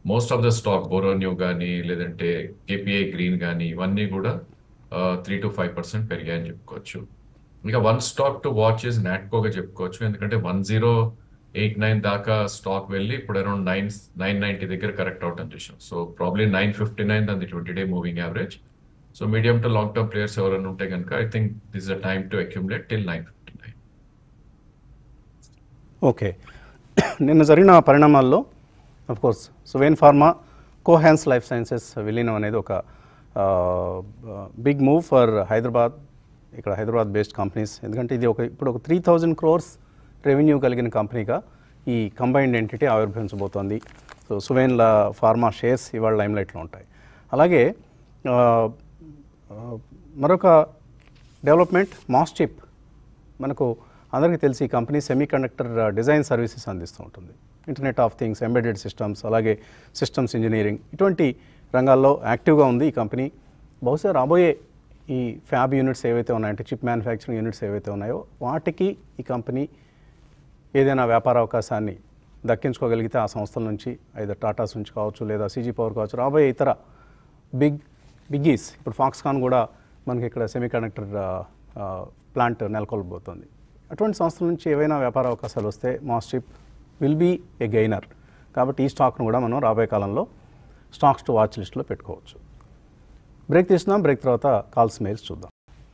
most of the stock బోరోన్యూ కానీ లేదంటే కేపీఐ గ్రీన్ కానీ ఇవన్నీ కూడా త్రీ టు ఫైవ్ పర్సెంట్ పెరిగాయని చెప్పుకోవచ్చు ఇంకా one stock to watch is నాట్కోగా చెప్పుకోవచ్చు ఎందుకంటే వన్ జీరో ఎయిట్ నైన్ దాకా స్టాక్ వెళ్ళి ఇప్పుడు అరౌండ్ నైన్ నైన్ నైన్టీ దగ్గర కరెక్ట్ అవటం చూసాం so probably nine fifty nine దాని twenty day moving average so medium to long term players ఎవరైనా ఉంటే కనుక I think this a time to accumulate till nine fifty nine okay నిన్న జరిగిన పరిణామాల్లో of course Suven pharma Cohance life sciences విలీనం అనేది ఒక బిగ్ మూవ్ ఫర్ హైదరాబాద్ ఇక్కడ హైదరాబాద్ బేస్డ్ కంపెనీస్ ఎందుకంటే ఇది ఒక ఇప్పుడు ఒక త్రీ థౌజండ్ క్రోర్స్ రెవెన్యూ కలిగిన కంపెనీగా ఈ కంబైన్డ్ ఎంటిటీ ఆవిర్భవించబోతోంది సో సువేన్ లా ఫార్మా షేర్స్ ఇవాళ లైమ్లైట్లో ఉంటాయి అలాగే ఆ, ఆ, మరొక డెవలప్మెంట్ మాస్చిప్ మనకు అందరికీ తెలిసి ఈ company semiconductor design services అందిస్తూ ఉంటుంది internet of things embedded systems అలాగే సిస్టమ్స్ ఇంజనీరింగ్ ఇటువంటి రంగాల్లో యాక్టివ్గా ఉంది ఈ కంపెనీ బహుశా రాబోయే ఈ ఫ్యాబ్ యూనిట్స్ ఏవైతే ఉన్నాయంటే చిప్ మ్యానుఫ్యాక్చరింగ్ యూనిట్స్ ఏవైతే ఉన్నాయో వాటికి ఈ కంపెనీ ఏదైనా వ్యాపార అవకాశాన్ని దక్కించుకోగలిగితే ఆ సంస్థల నుంచి అయితే టాటాస్ నుంచి కావచ్చు లేదా సీజీ పవర్ కావచ్చు రాబోయే ఇతర బిగ్ బిగ్గీస్ ఇప్పుడు ఫాక్స్కాన్ కూడా మనకి ఇక్కడ సెమీ కండక్టర్ ప్లాంట్ నెలకొల్పబోతోంది అటువంటి సంస్థల నుంచి ఏవైనా వ్యాపార అవకాశాలు వస్తే MosChip will be a gainer కాబట్టి ఈ స్టాక్ను కూడా మనం రాబోయే కాలంలో స్టాక్స్ టు వాచ్ లిస్ట్లో పెట్టుకోవచ్చు బ్రేక్ తీసుకుందాం బ్రేక్ తర్వాత కాల్స్ మెయిల్స్ చూద్దాం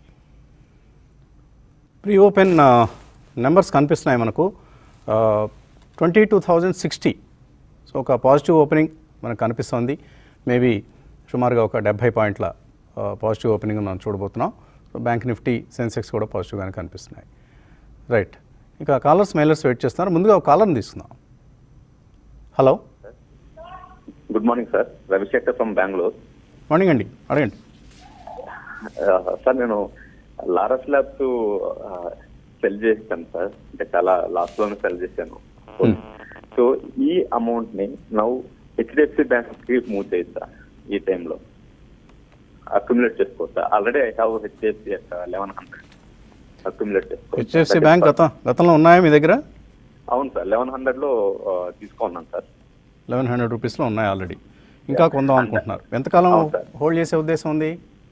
ప్రీ ఓపెన్ నెంబర్స్ కనిపిస్తున్నాయి మనకు twenty two thousand sixty so ఒక పాజిటివ్ ఓపెనింగ్ మనకు కనిపిస్తుంది మేబీ సుమారుగా ఒక డెబ్భై పాయింట్ల పాజిటివ్ ఓపెనింగ్ మనం చూడబోతున్నాం సో బ్యాంక్ నిఫ్టీ సెన్సెక్స్ కూడా పాజిటివ్గానే కనిపిస్తున్నాయి రైట్ ఇక కాలర్స్ మెయిలర్స్ వెయిట్ చేస్తున్నారు ముందుగా ఒక కాలర్ని తీసుకుందాం hello good morning sir Ravishekhar from Bengaluru morning అండి అడగండి సార్ నేను లారస్ ల్యాబ్స్ సెల్ చేస్తాను సార్ అంటే చాలా లాస్ట్ లోనే సెల్ చేశాను సో ఈ అమౌంట్ ని నౌ హెచ్డిఎఫ్సి బ్యాంక్ కి మూవ్ చేయొచ్చా ఈ టైంలో అక్యుములేట్ చేసుకోవచ్చా already I have HDFC eleven hundred accumulate చేసుకోవచ్చు హెచ్ఎఫ్సి బ్యాంక్ గత గతంలో ఉన్నాయా మీ దగ్గర అవును సార్ లెవెన్ హండ్రెడ్ లో ఆ, తీసుకున్నాను సార్ లెవెన్ హండ్రెడ్ రూపీస్లో ఉన్నాయి ఆల్రెడీ ఇంకా కొందాం అనుకుంటున్నారు ఎంతకాలం అవును సార్. హోల్డ్ చేసే ఉద్దేశం ఉంది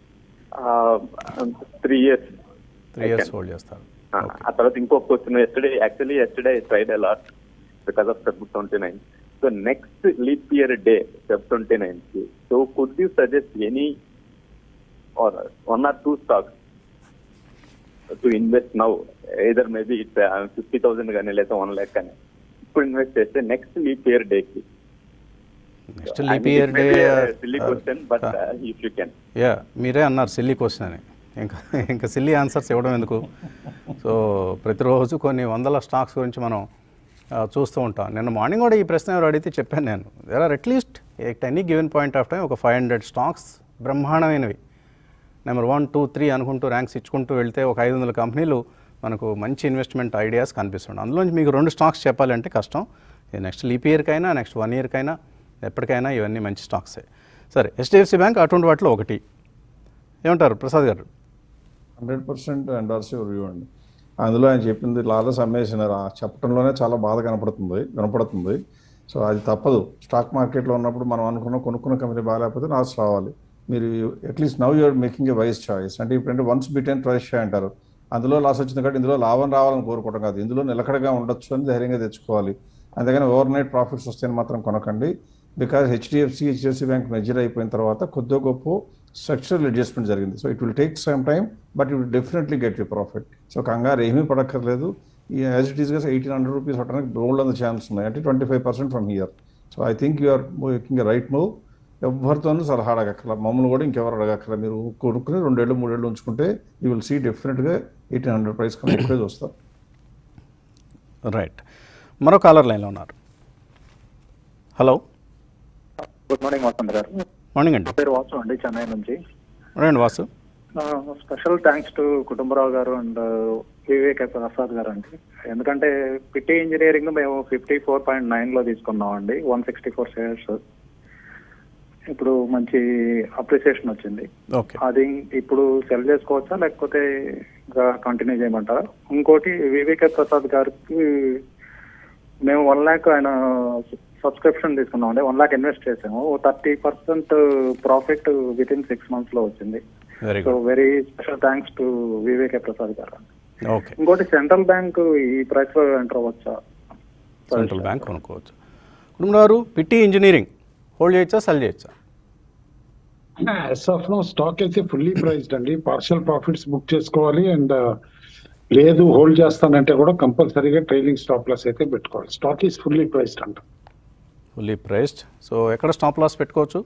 three years three years hold చేస్తారు ఆ తర్వాత ఇంకో question yesterday actually yesterday tried a lot because of Feb twenty nine so next leap year day Feb twenty nine కి so could you suggest any or one or two stocks to invest now either maybe it's fifty thousand కానీ లేదా one lakh కానీ ఇప్పుడు invest చేస్తే next leap year day కి next leap year day silly question but if you can yeah మీరే అన్నారు silly question అని ఇంకా ఇంకా సిల్లీ ఆన్సర్స్ ఇవ్వడం ఎందుకు సో ప్రతిరోజు కొన్ని వందల స్టాక్స్ గురించి మనం ఆ, చూస్తూ ఉంటాం నిన్న మార్నింగ్ కూడా ఈ ప్రశ్న ఎవరు అడిగితే చెప్పాను నేను there are at least at any given point of time ఒక ఫైవ్ హండ్రెడ్ స్టాక్స్ బ్రహ్మాండమైనవి నెంబర్ వన్ టూ త్రీ అనుకుంటూ ర్యాంక్స్ ఇచ్చుకుంటూ వెళ్తే ఒక ఐదు వందల కంపెనీలు మనకు మంచి ఇన్వెస్ట్మెంట్ ఐడియాస్ కనిపిస్తుండే అందులోంచి మీకు రెండు స్టాక్స్ చెప్పాలంటే కష్టం నెక్స్ట్ లీప్ ఇయర్కైనా నెక్స్ట్ వన్ ఇయర్కైనా ఎప్పటికైనా ఇవన్నీ మంచి స్టాక్సే సరే హెచ్డిఎఫ్సి బ్యాంక్ అటువంటి వాటిలో ఒకటి ఏమంటారు ప్రసాద్ గారు hundred percent endorse your view అండి అందులో ఆయన చెప్పింది లాలస్ అమ్మేసినారు ఆ చెప్పడంలోనే చాలా బాధ కనపడుతుంది వినపడుతుంది సో అది తప్పదు స్టాక్ మార్కెట్లో ఉన్నప్పుడు మనం అనుకున్న కొనుక్కున్న కంపెనీ బాగాలేకపోతే లాస్ రావాలి మీరు at least now you're making a wise choice అంటే ఇప్పుడంటే వన్స్ బిటెన్ ట్రైస్ చేయ అంటారు అందులో లాస్ వచ్చింది కాబట్టి ఇందులో లాభం రావాలని కోరుకోవడం కాదు ఇందులో నిలకడగా ఉండొచ్చు అని ధైర్యంగా తెచ్చుకోవాలి అంతేగాని ఓవర్ నైట్ ప్రాఫిట్స్ వస్తే మాత్రం కొనకండి because HDFC HDFC bank merger అయిపోయిన తర్వాత కొద్దిగా గొప్ప స్ట్రక్చరల్ అడ్జస్ట్మెంట్ జరిగింది so it will take some time but it will definitely get you profit so కంగారు ఏమీ పడక్కర్లేదు ఈ యాజ్ ఇట్ ఈస్గా ఎయిటీన్ హండ్రెడ్ రూపీస్ పట్టడానికి రోల్డ్ అంత ఛాన్స్ ఉన్నాయి అంటే twenty five percent from here so I think you're making right move ఎవరితోనూ సలహా అడగక్కల మమ్మల్ని కూడా ఇంకెవరు అడగక్కల మీరు కొనుక్కుని రెండేళ్ళు మూడేళ్ళు ఉంచుకుంటే యూ విల్ సీ డెఫినెట్గా ఎయిటీన్ హండ్రెడ్ ప్రైస్ కన్నా ఎక్కువే చూస్తారు రైట్ మరో కాలర్ లైన్లో ఉన్నారు హలో గుడ్ మార్నింగ్ వసంత్ గారు మార్నింగ్ అండి పేరు వాసు అండి చెన్నై నుంచి రండి Vasu special thanks to Kutumbarao గారు అండ్ వివేక్ ప్రసాద్ గారు అండి ఎందుకంటే పిటి ఇంజనీరింగ్ మేము ఫిఫ్టీ ఫోర్ పాయింట్ నైన్ లో తీసుకున్నాం అండి వన్ సిక్స్టీ ఫోర్ షేర్స్ ఇప్పుడు మంచి అప్రిసియేషన్ వచ్చింది ఓకే అది ఇప్పుడు సెల్ చేసుకోవచ్చా లేకపోతే ఇంకా కంటిన్యూ చేయమంటారా ఇంకోటి వివేక ప్రసాద్ గారికి మేము వన్ ల్యాక్ ఆయన సబ్స్క్రిప్షన్ తీసుకున్నాం అండి వన్ లాక్ ఇన్వెస్ట్ చేసాము thirty percent profit within six months లో వచ్చింది very so good very special thanks to Vivek Prasad గారు ఓకే ఇంకోటి సెంట్రల్ బ్యాంక్ ఈ ప్రైస్ లో ఎంటర్ అవ్వచ్చా సెంట్రల్ బ్యాంక్ కొనుక్కోవచ్చు కుటుంబారు పిట్టి ఇంజనీరింగ్ హోల్డ్ చేయొచ్చా సెల్ చేయొచ్చా ఎస్ ఆఫ్ నో స్టాక్ అయితే ఫుల్లీ ప్రైస్డ్ అండి పార్షియల్ ప్రాఫిట్స్ బుక్ చేసుకోవాలి అండ్ లేదు హోల్డ్ చేస్తానంటే కూడా కంపల్సరీగా ట్రైలింగ్ స్టాప్ లాస్ అయితే పెట్టుకోవాలి స్టాక్ ఈస్ ఫుల్లీ ప్రైస్డ్ అంట ఫుల్లీ ప్రైస్డ్ సో ఎక్కడ స్టాప్ లాస్ పెట్టుకోవచ్చు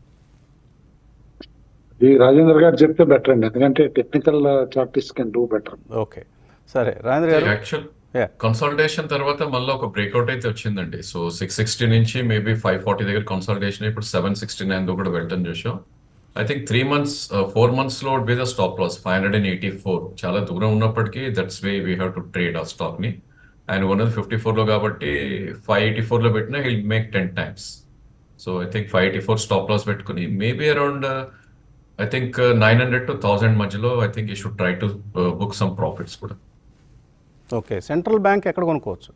ఈ రాజేంద్ర గారు చెప్తే బెటర్ అండి ఎందుకంటే technical chartist can do better okay సరే రాజేంద్ర గారు యాక్చువల్ యా కన్సల్టేషన్ తర్వాత మళ్ళీ ఒక బ్రేక్అవుట్ అయితే వచ్చిందండి సో సిక్స్ సిక్స్టీ నుంచి మేబీ ఫైవ్ ఫార్టీ దగ్గర కన్సల్టేషన్ ఇప్పుడు సెవెన్ సిక్స్టీ నైన్ కూడా వెళ్ళటం చూసాం I think three months four months లో be the stop loss five hundred and eighty four చాలా దూరం ఉన్నప్పటికీ that's way we have to trade ఆ స్టాక్ ని ఆయన ఉన్నది ఫిఫ్టీ ఫోర్ లో కాబట్టి ఫైవ్ ఎయిటీ ఫోర్ లో పెట్టినా he'll make ten times so I think five eighty four stop loss పెట్టుకుని maybe around I think nine hundred to thousand మధ్యలో I think you should try to book some profits కూడా okay central bank ఎక్కడ కొనుక్కోవచ్చు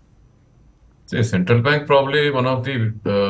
central bank probably one of the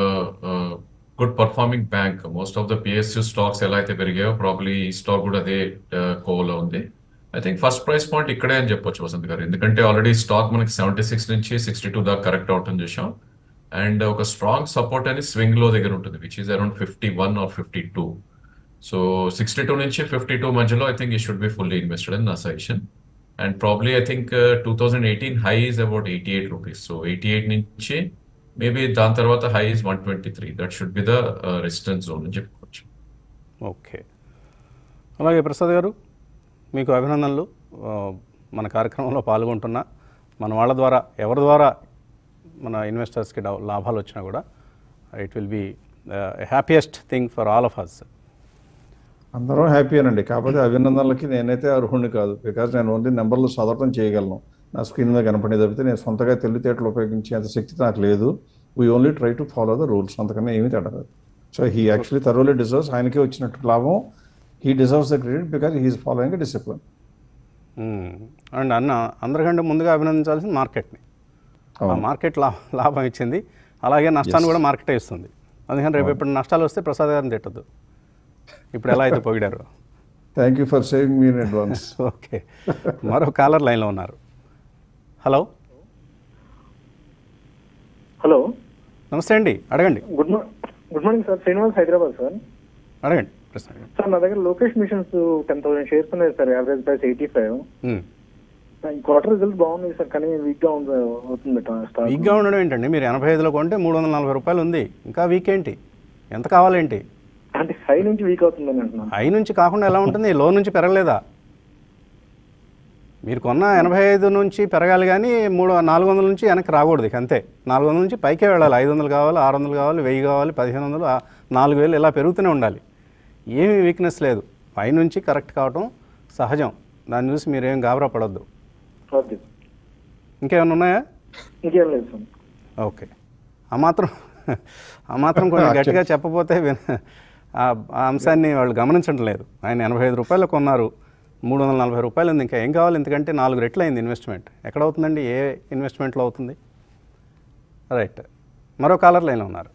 good performing bank most of the PSU stocks ఎలా అయితే పెరిగాయో probably ఈ stock కూడా అదే కోవలో ఉంది I think first price point ఇక్కడే అని చెప్పొచ్చు వసంత్ గారు ఎందుకంటే ఆల్రెడీ స్టాక్ మనకి సెవెంటీ సిక్స్ నుంచి సిక్స్టీ టూ దాకా కరెక్ట్ అవటం చూసాం అండ్ ఒక స్ట్రాంగ్ సపోర్ట్ అని స్వింగ్ లో దగ్గర ఉంటుంది which is around fifty one or fifty two so sixty two నుంచి ఫిఫ్టీ టూ మధ్యలో ఐ థింక్ ఈ షుడ్ బి ఫుల్లీ ఇన్వెస్టెడ్ అని నా suggestion and probably I think two thousand eighteen high is about eighty eight rupees so eighty eight నుంచి maybe దాని తర్వాత high is one twenty three that should be the resistance zone అని చెప్పుకోవచ్చు okay అలాగే ప్రసాద్ గారు మీకు అభినందనలు ఆ, మన కార్యక్రమంలో పాల్గొంటున్న మన వాళ్ళ ద్వారా ఎవరి ద్వారా మన ఇన్వెస్టర్స్కి డౌ- లాభాలు వచ్చినా కూడా it will be happiest thing for all of us అందరం హ్యాపీ అనండి కాకపోతే అభినందనలకి నేనైతే అర్హుడిని కాదు బికాజ్ నేను ఓన్లీ నెంబర్లు చదవటం చేయగలను నా స్క్రీన్ మీద కనపడే తప్పితే నేను సొంతగా తెలివితేటలు ఉపయోగించే అంత శక్తి నాకు లేదు we only try to follow the rules అంతకన్నా ఏమీ తేడా లేదు so he actually thoroughly deserves ఆయనకే వచ్చినట్టు లాభం he deserves the credit because he is following discipline and అన్న అందరికంటే ముందుగా అభినందించాల్సింది మార్కెట్ని ఆ మార్కెట్ లా లాభం ఇచ్చింది అలాగే నష్టాన్ని కూడా మార్కెటే ఇస్తుంది అందుకని రేపు ఇప్పుడు నష్టాలు వస్తే ప్రసాద్ గారిని తిట్టద్దు ఇప్పుడు ఎలా అయితే పొగిడారు thank you for saving me in advance okay మరో కాలర్ లైన్లో ఉన్నారు హలో హలో నమస్తే అండి అడగండి good morning good morning sir Srinivas Hyderabad sir అడగండి ప్రశ్న అడగండి. సార్ నా దగ్గర Lokesh machines ten thousand shares ఉన్నాయి sir average price eighty five hmm. ఈ క్వార్టర్ రిజల్ట్ బాగుంది సార్ కానీ వీక్ గా ఉంది అవుతుంది స్టాక్ వీక్గా ఉండడం ఏంటండి మీరు ఎనభై ఐదులో కొంటే మూడు వందల నలభై రూపాయలు ఉంది ఇంకా వీక్ ఏంటి ఎంత కావాలేంటి అంటే హై నుంచి వీక్ అవుతుందని అంటున్నాను హై నుంచి కాకుండా ఎలా ఉంటుంది లో నుంచి పెరగలేదా మీరు కొన్న ఎనభై ఐదు నుంచి పెరగాలి కానీ మూడు నాలుగు వందల నుంచి వెనక్కి రాకూడదు ఇక అంతే నాలుగు వందల నుంచి పైకే వెళ్ళాలి ఐదు వందలు కావాలి ఆరు వందలు కావాలి వెయ్యి కావాలి పదిహేను వందలు ఆ- నాలుగు వేలు ఇలా పెరుగుతూనే ఉండాలి ఏమీ వీక్నెస్ లేదు పై నుంచి కరెక్ట్ కావటం సహజం దాన్ని చూసి మీరేం గాబరా పడొద్దు ఓకే ఇంకేమైనా ఉన్నాయా ఇంకేం లేదు సార్ ఓకే ఆ మాత్రం ఆ మాత్రం కొంచెం గట్టిగా చెప్పపోతే విన- ఆ ఆ అంశాన్ని వాళ్ళు గమనించడం లేదు ఆయన ఎనభై ఐదు రూపాయలు కొన్నారు మూడు వందల నలభై రూపాయలు ఉంది ఇంకా ఏం కావాలి ఎందుకంటే నాలుగు రెట్లు అయింది ఇన్వెస్ట్మెంట్ ఎక్కడ అవుతుందండి ఏ ఇన్వెస్ట్మెంట్లో అవుతుంది రైట్ మరో కాలర్ లైన్లో ఉన్నారు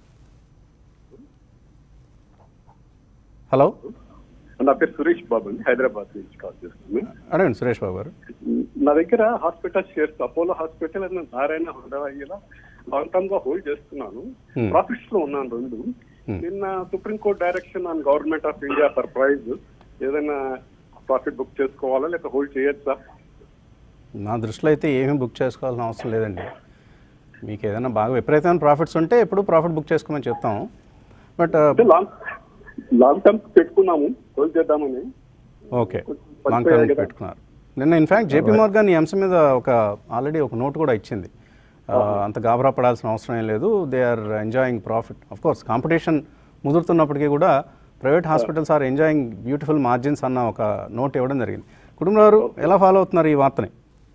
హలో నా పేరు సురేష్ బాబు అండి హైదరాబాద్ నుంచి కాల్ చేస్తున్నాను అడగండి సురేష్ బాబు గారు నా దగ్గర hospital shares Apollo hospital and Narayana Hrudaya long term గా హోల్డ్ చేస్తున్నాను Hmm. ప్రాఫిట్స్ లో ఉన్నాను రెండు నిన్న supreme court direction on government of India for price ఏదైనా ప్రాఫిట్ బుక్ చేసుకోవాలా లేక హోల్డ్ చేయొచ్చా నా దృష్టిలో అయితే ఏమీ బుక్ చేసుకోవాల్సిన అవసరం లేదండి మీకు ఏదైనా బాగా విపరీతమైన ప్రాఫిట్స్ ఉంటే ఎప్పుడు ప్రాఫిట్ బుక్ చేసుకోమని చెప్తాము బట్ అంటే లాంగ్ లాంగ్ టర్మ్ పెట్టుకున్నాము హోల్డ్ చేద్దామని ఓకే లాంగ్ టర్మ్ పెట్టుకున్నారు నిన్న ఇన్ఫ్యాక్ట్ జేపీ మార్గాన్ ఈ అంశం మీద ఒక ఆల్రెడీ ఒక నోట్ కూడా ఇచ్చింది ఆ, అంత గాబరా పడాల్సిన అవసరం ఏం లేదు they are enjoying profit of course competition ముదురుతున్నప్పటికీ కూడా private hospitals are enjoying beautiful margins అన్న ఒక నోట్ ఇవ్వడం జరిగింది కుటుంబారు ఎలా ఫాలో అవుతున్నారు ఈ వార్తని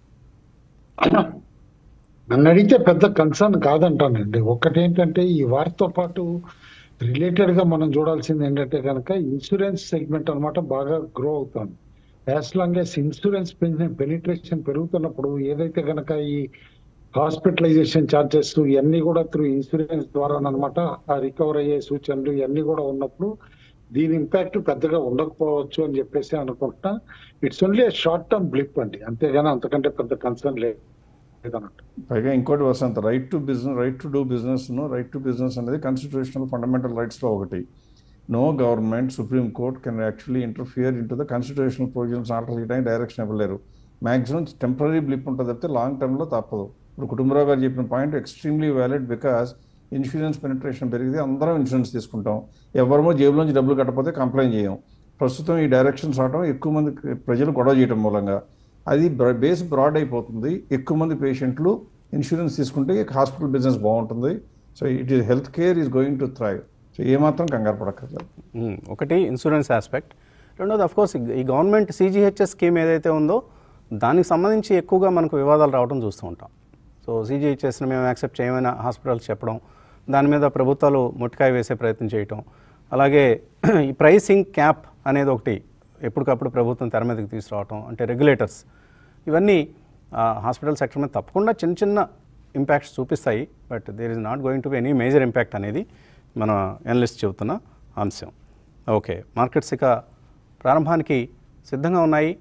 నన్ను అడిగితే పెద్ద కన్సర్న్ కాదంటానండి ఒకటేంటంటే ఈ వారితో పాటు రిలేటెడ్ గా మనం చూడాల్సింది ఏంటంటే కనుక ఇన్సూరెన్స్ సెగ్మెంట్ అన్నమాట బాగా గ్రో అవుతుంది as long as insurance penetration పెరుగుతున్నప్పుడు ఏదైతే కనుక ఈ హాస్పిటలైజేషన్ ఛార్జెస్ ఇవన్నీ కూడా త్రూ ఇన్సూరెన్స్ ద్వారా అనమాట ఆ రికవర్ అయ్యే సూచనలు ఇవన్నీ కూడా ఉన్నప్పుడు దీని ఇంపాక్ట్ పెద్దగా ఉండకపోవచ్చు అని చెప్పేసి అనుకుంటున్నా it's only short term blip అండి అంతేగాని అంతకంటే పెద్ద కన్సర్న్ లేదన్నట్టు పైగా ఇంకోటి Vasanta right to business right to do business right to business అనేది కాన్స్టిట్యూషనల్ ఫండమెంటల్ రైట్స్లో ఒకటి no government supreme court can actually interfere in to the constitutional provisions order చేయడానికి డైరెక్షన్ ఇవ్వలేరు మ్యాక్సిమం టెంపరీ బ్లిప్ ఉంటుంది తప్పితే లాంగ్ టర్మ్లో తప్పదు ఇప్పుడు కుటుంబరావు గారు చెప్పిన point extremely valid because insurance penetration పెరిగితే అందరం ఇన్సూరెన్స్ తీసుకుంటాం ఎవరమో జేబులోంచి డబ్బులు కట్టకపోతే కంప్లైంట్ చేయం ప్రస్తుతం ఈ డైరెక్షన్స్ రావడం ఎక్కువ మంది ప్రజలు గొడవ చేయడం మూలంగా అది బేస్ బ్రాడ్ అయిపోతుంది ఎక్కువ మంది పేషెంట్లు ఇన్సూరెన్స్ తీసుకుంటే హాస్పిటల్ బిజినెస్ బాగుంటుంది so it is health care is going to thrive so ఏమాత్రం కంగారు పడక్కర్లేదు మ్మ్. ఒకటి ఇన్సూరెన్స్ ఆస్పెక్ట్ రెండోది అఫ్ కోర్స్ ఈ గవర్నమెంట్ సీజీహెచ్ఎస్ స్కీమ్ ఏదైతే ఉందో దానికి సంబంధించి ఎక్కువగా మనకు వివాదాలు రావడం చూస్తూ ఉంటాం సో సీజీహెచ్ఎస్ని మేము యాక్సెప్ట్ చేయమని హాస్పిటల్స్ చెప్పడం దాని మీద ప్రభుత్వాలు మొట్టికాయ వేసే ప్రయత్నం చేయటం అలాగే ఈ ప్రైసింగ్ క్యాప్ అనేది ఒకటి ఎప్పటికప్పుడు ప్రభుత్వం తెర మీదకి తీసుకురావటం అంటే రెగ్యులేటర్స్ ఇవన్నీ హాస్పిటల్ సెక్టర్ మీద తప్పకుండా చిన్న చిన్న ఇంపాక్ట్స్ చూపిస్తాయి but there is not going to be any major impact అనేది మన ఎనలిస్ట్ చెబుతున్న అంశం ఓకే మార్కెట్స్ ఇక ప్రారంభానికి సిద్ధంగా ఉన్నాయి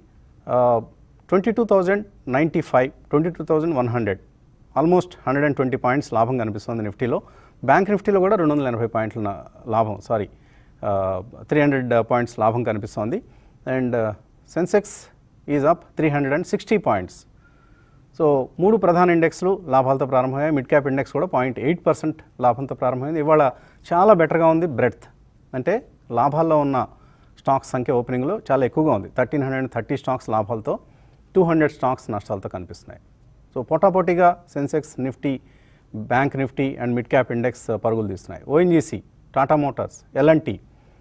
twenty two thousand ninety five twenty two thousand one hundred almost hundred and twenty points లాభం కనిపిస్తుంది నిఫ్టీలో బ్యాంక్ నిఫ్టీలో కూడా రెండు వందల ఎనభై పాయింట్ల నా- లాభం సారీ త్రీ హండ్రెడ్ పాయింట్స్ లాభం కనిపిస్తోంది and Sensex is up three hundred and sixty points so మూడు ప్రధాన ఇండెక్స్లు లాభాలతో ప్రారంభమయ్యాయి మిడ్ క్యాప్ ఇండెక్స్ కూడా పాయింట్ ఎయిట్ పర్సెంట్ లాభంతో ప్రారంభమైంది ఇవాళ చాలా బెటర్గా ఉంది బ్రెడ్త్ అంటే లాభాల్లో ఉన్న స్టాక్స్ సంఖ్య ఓపెనింగ్లో చాలా ఎక్కువగా ఉంది thirteen hundred and thirty stocks లాభాలతో టూ హండ్రెడ్ స్టాక్స్ నష్టాలతో కనిపిస్తున్నాయి సో పోటాపోటీగా Sensex Nifty bank Nifty and mid cap index పరుగులు తీస్తున్నాయి ఓఎన్జీసీ టాటా మోటార్స్ ఎల్ఎన్టీ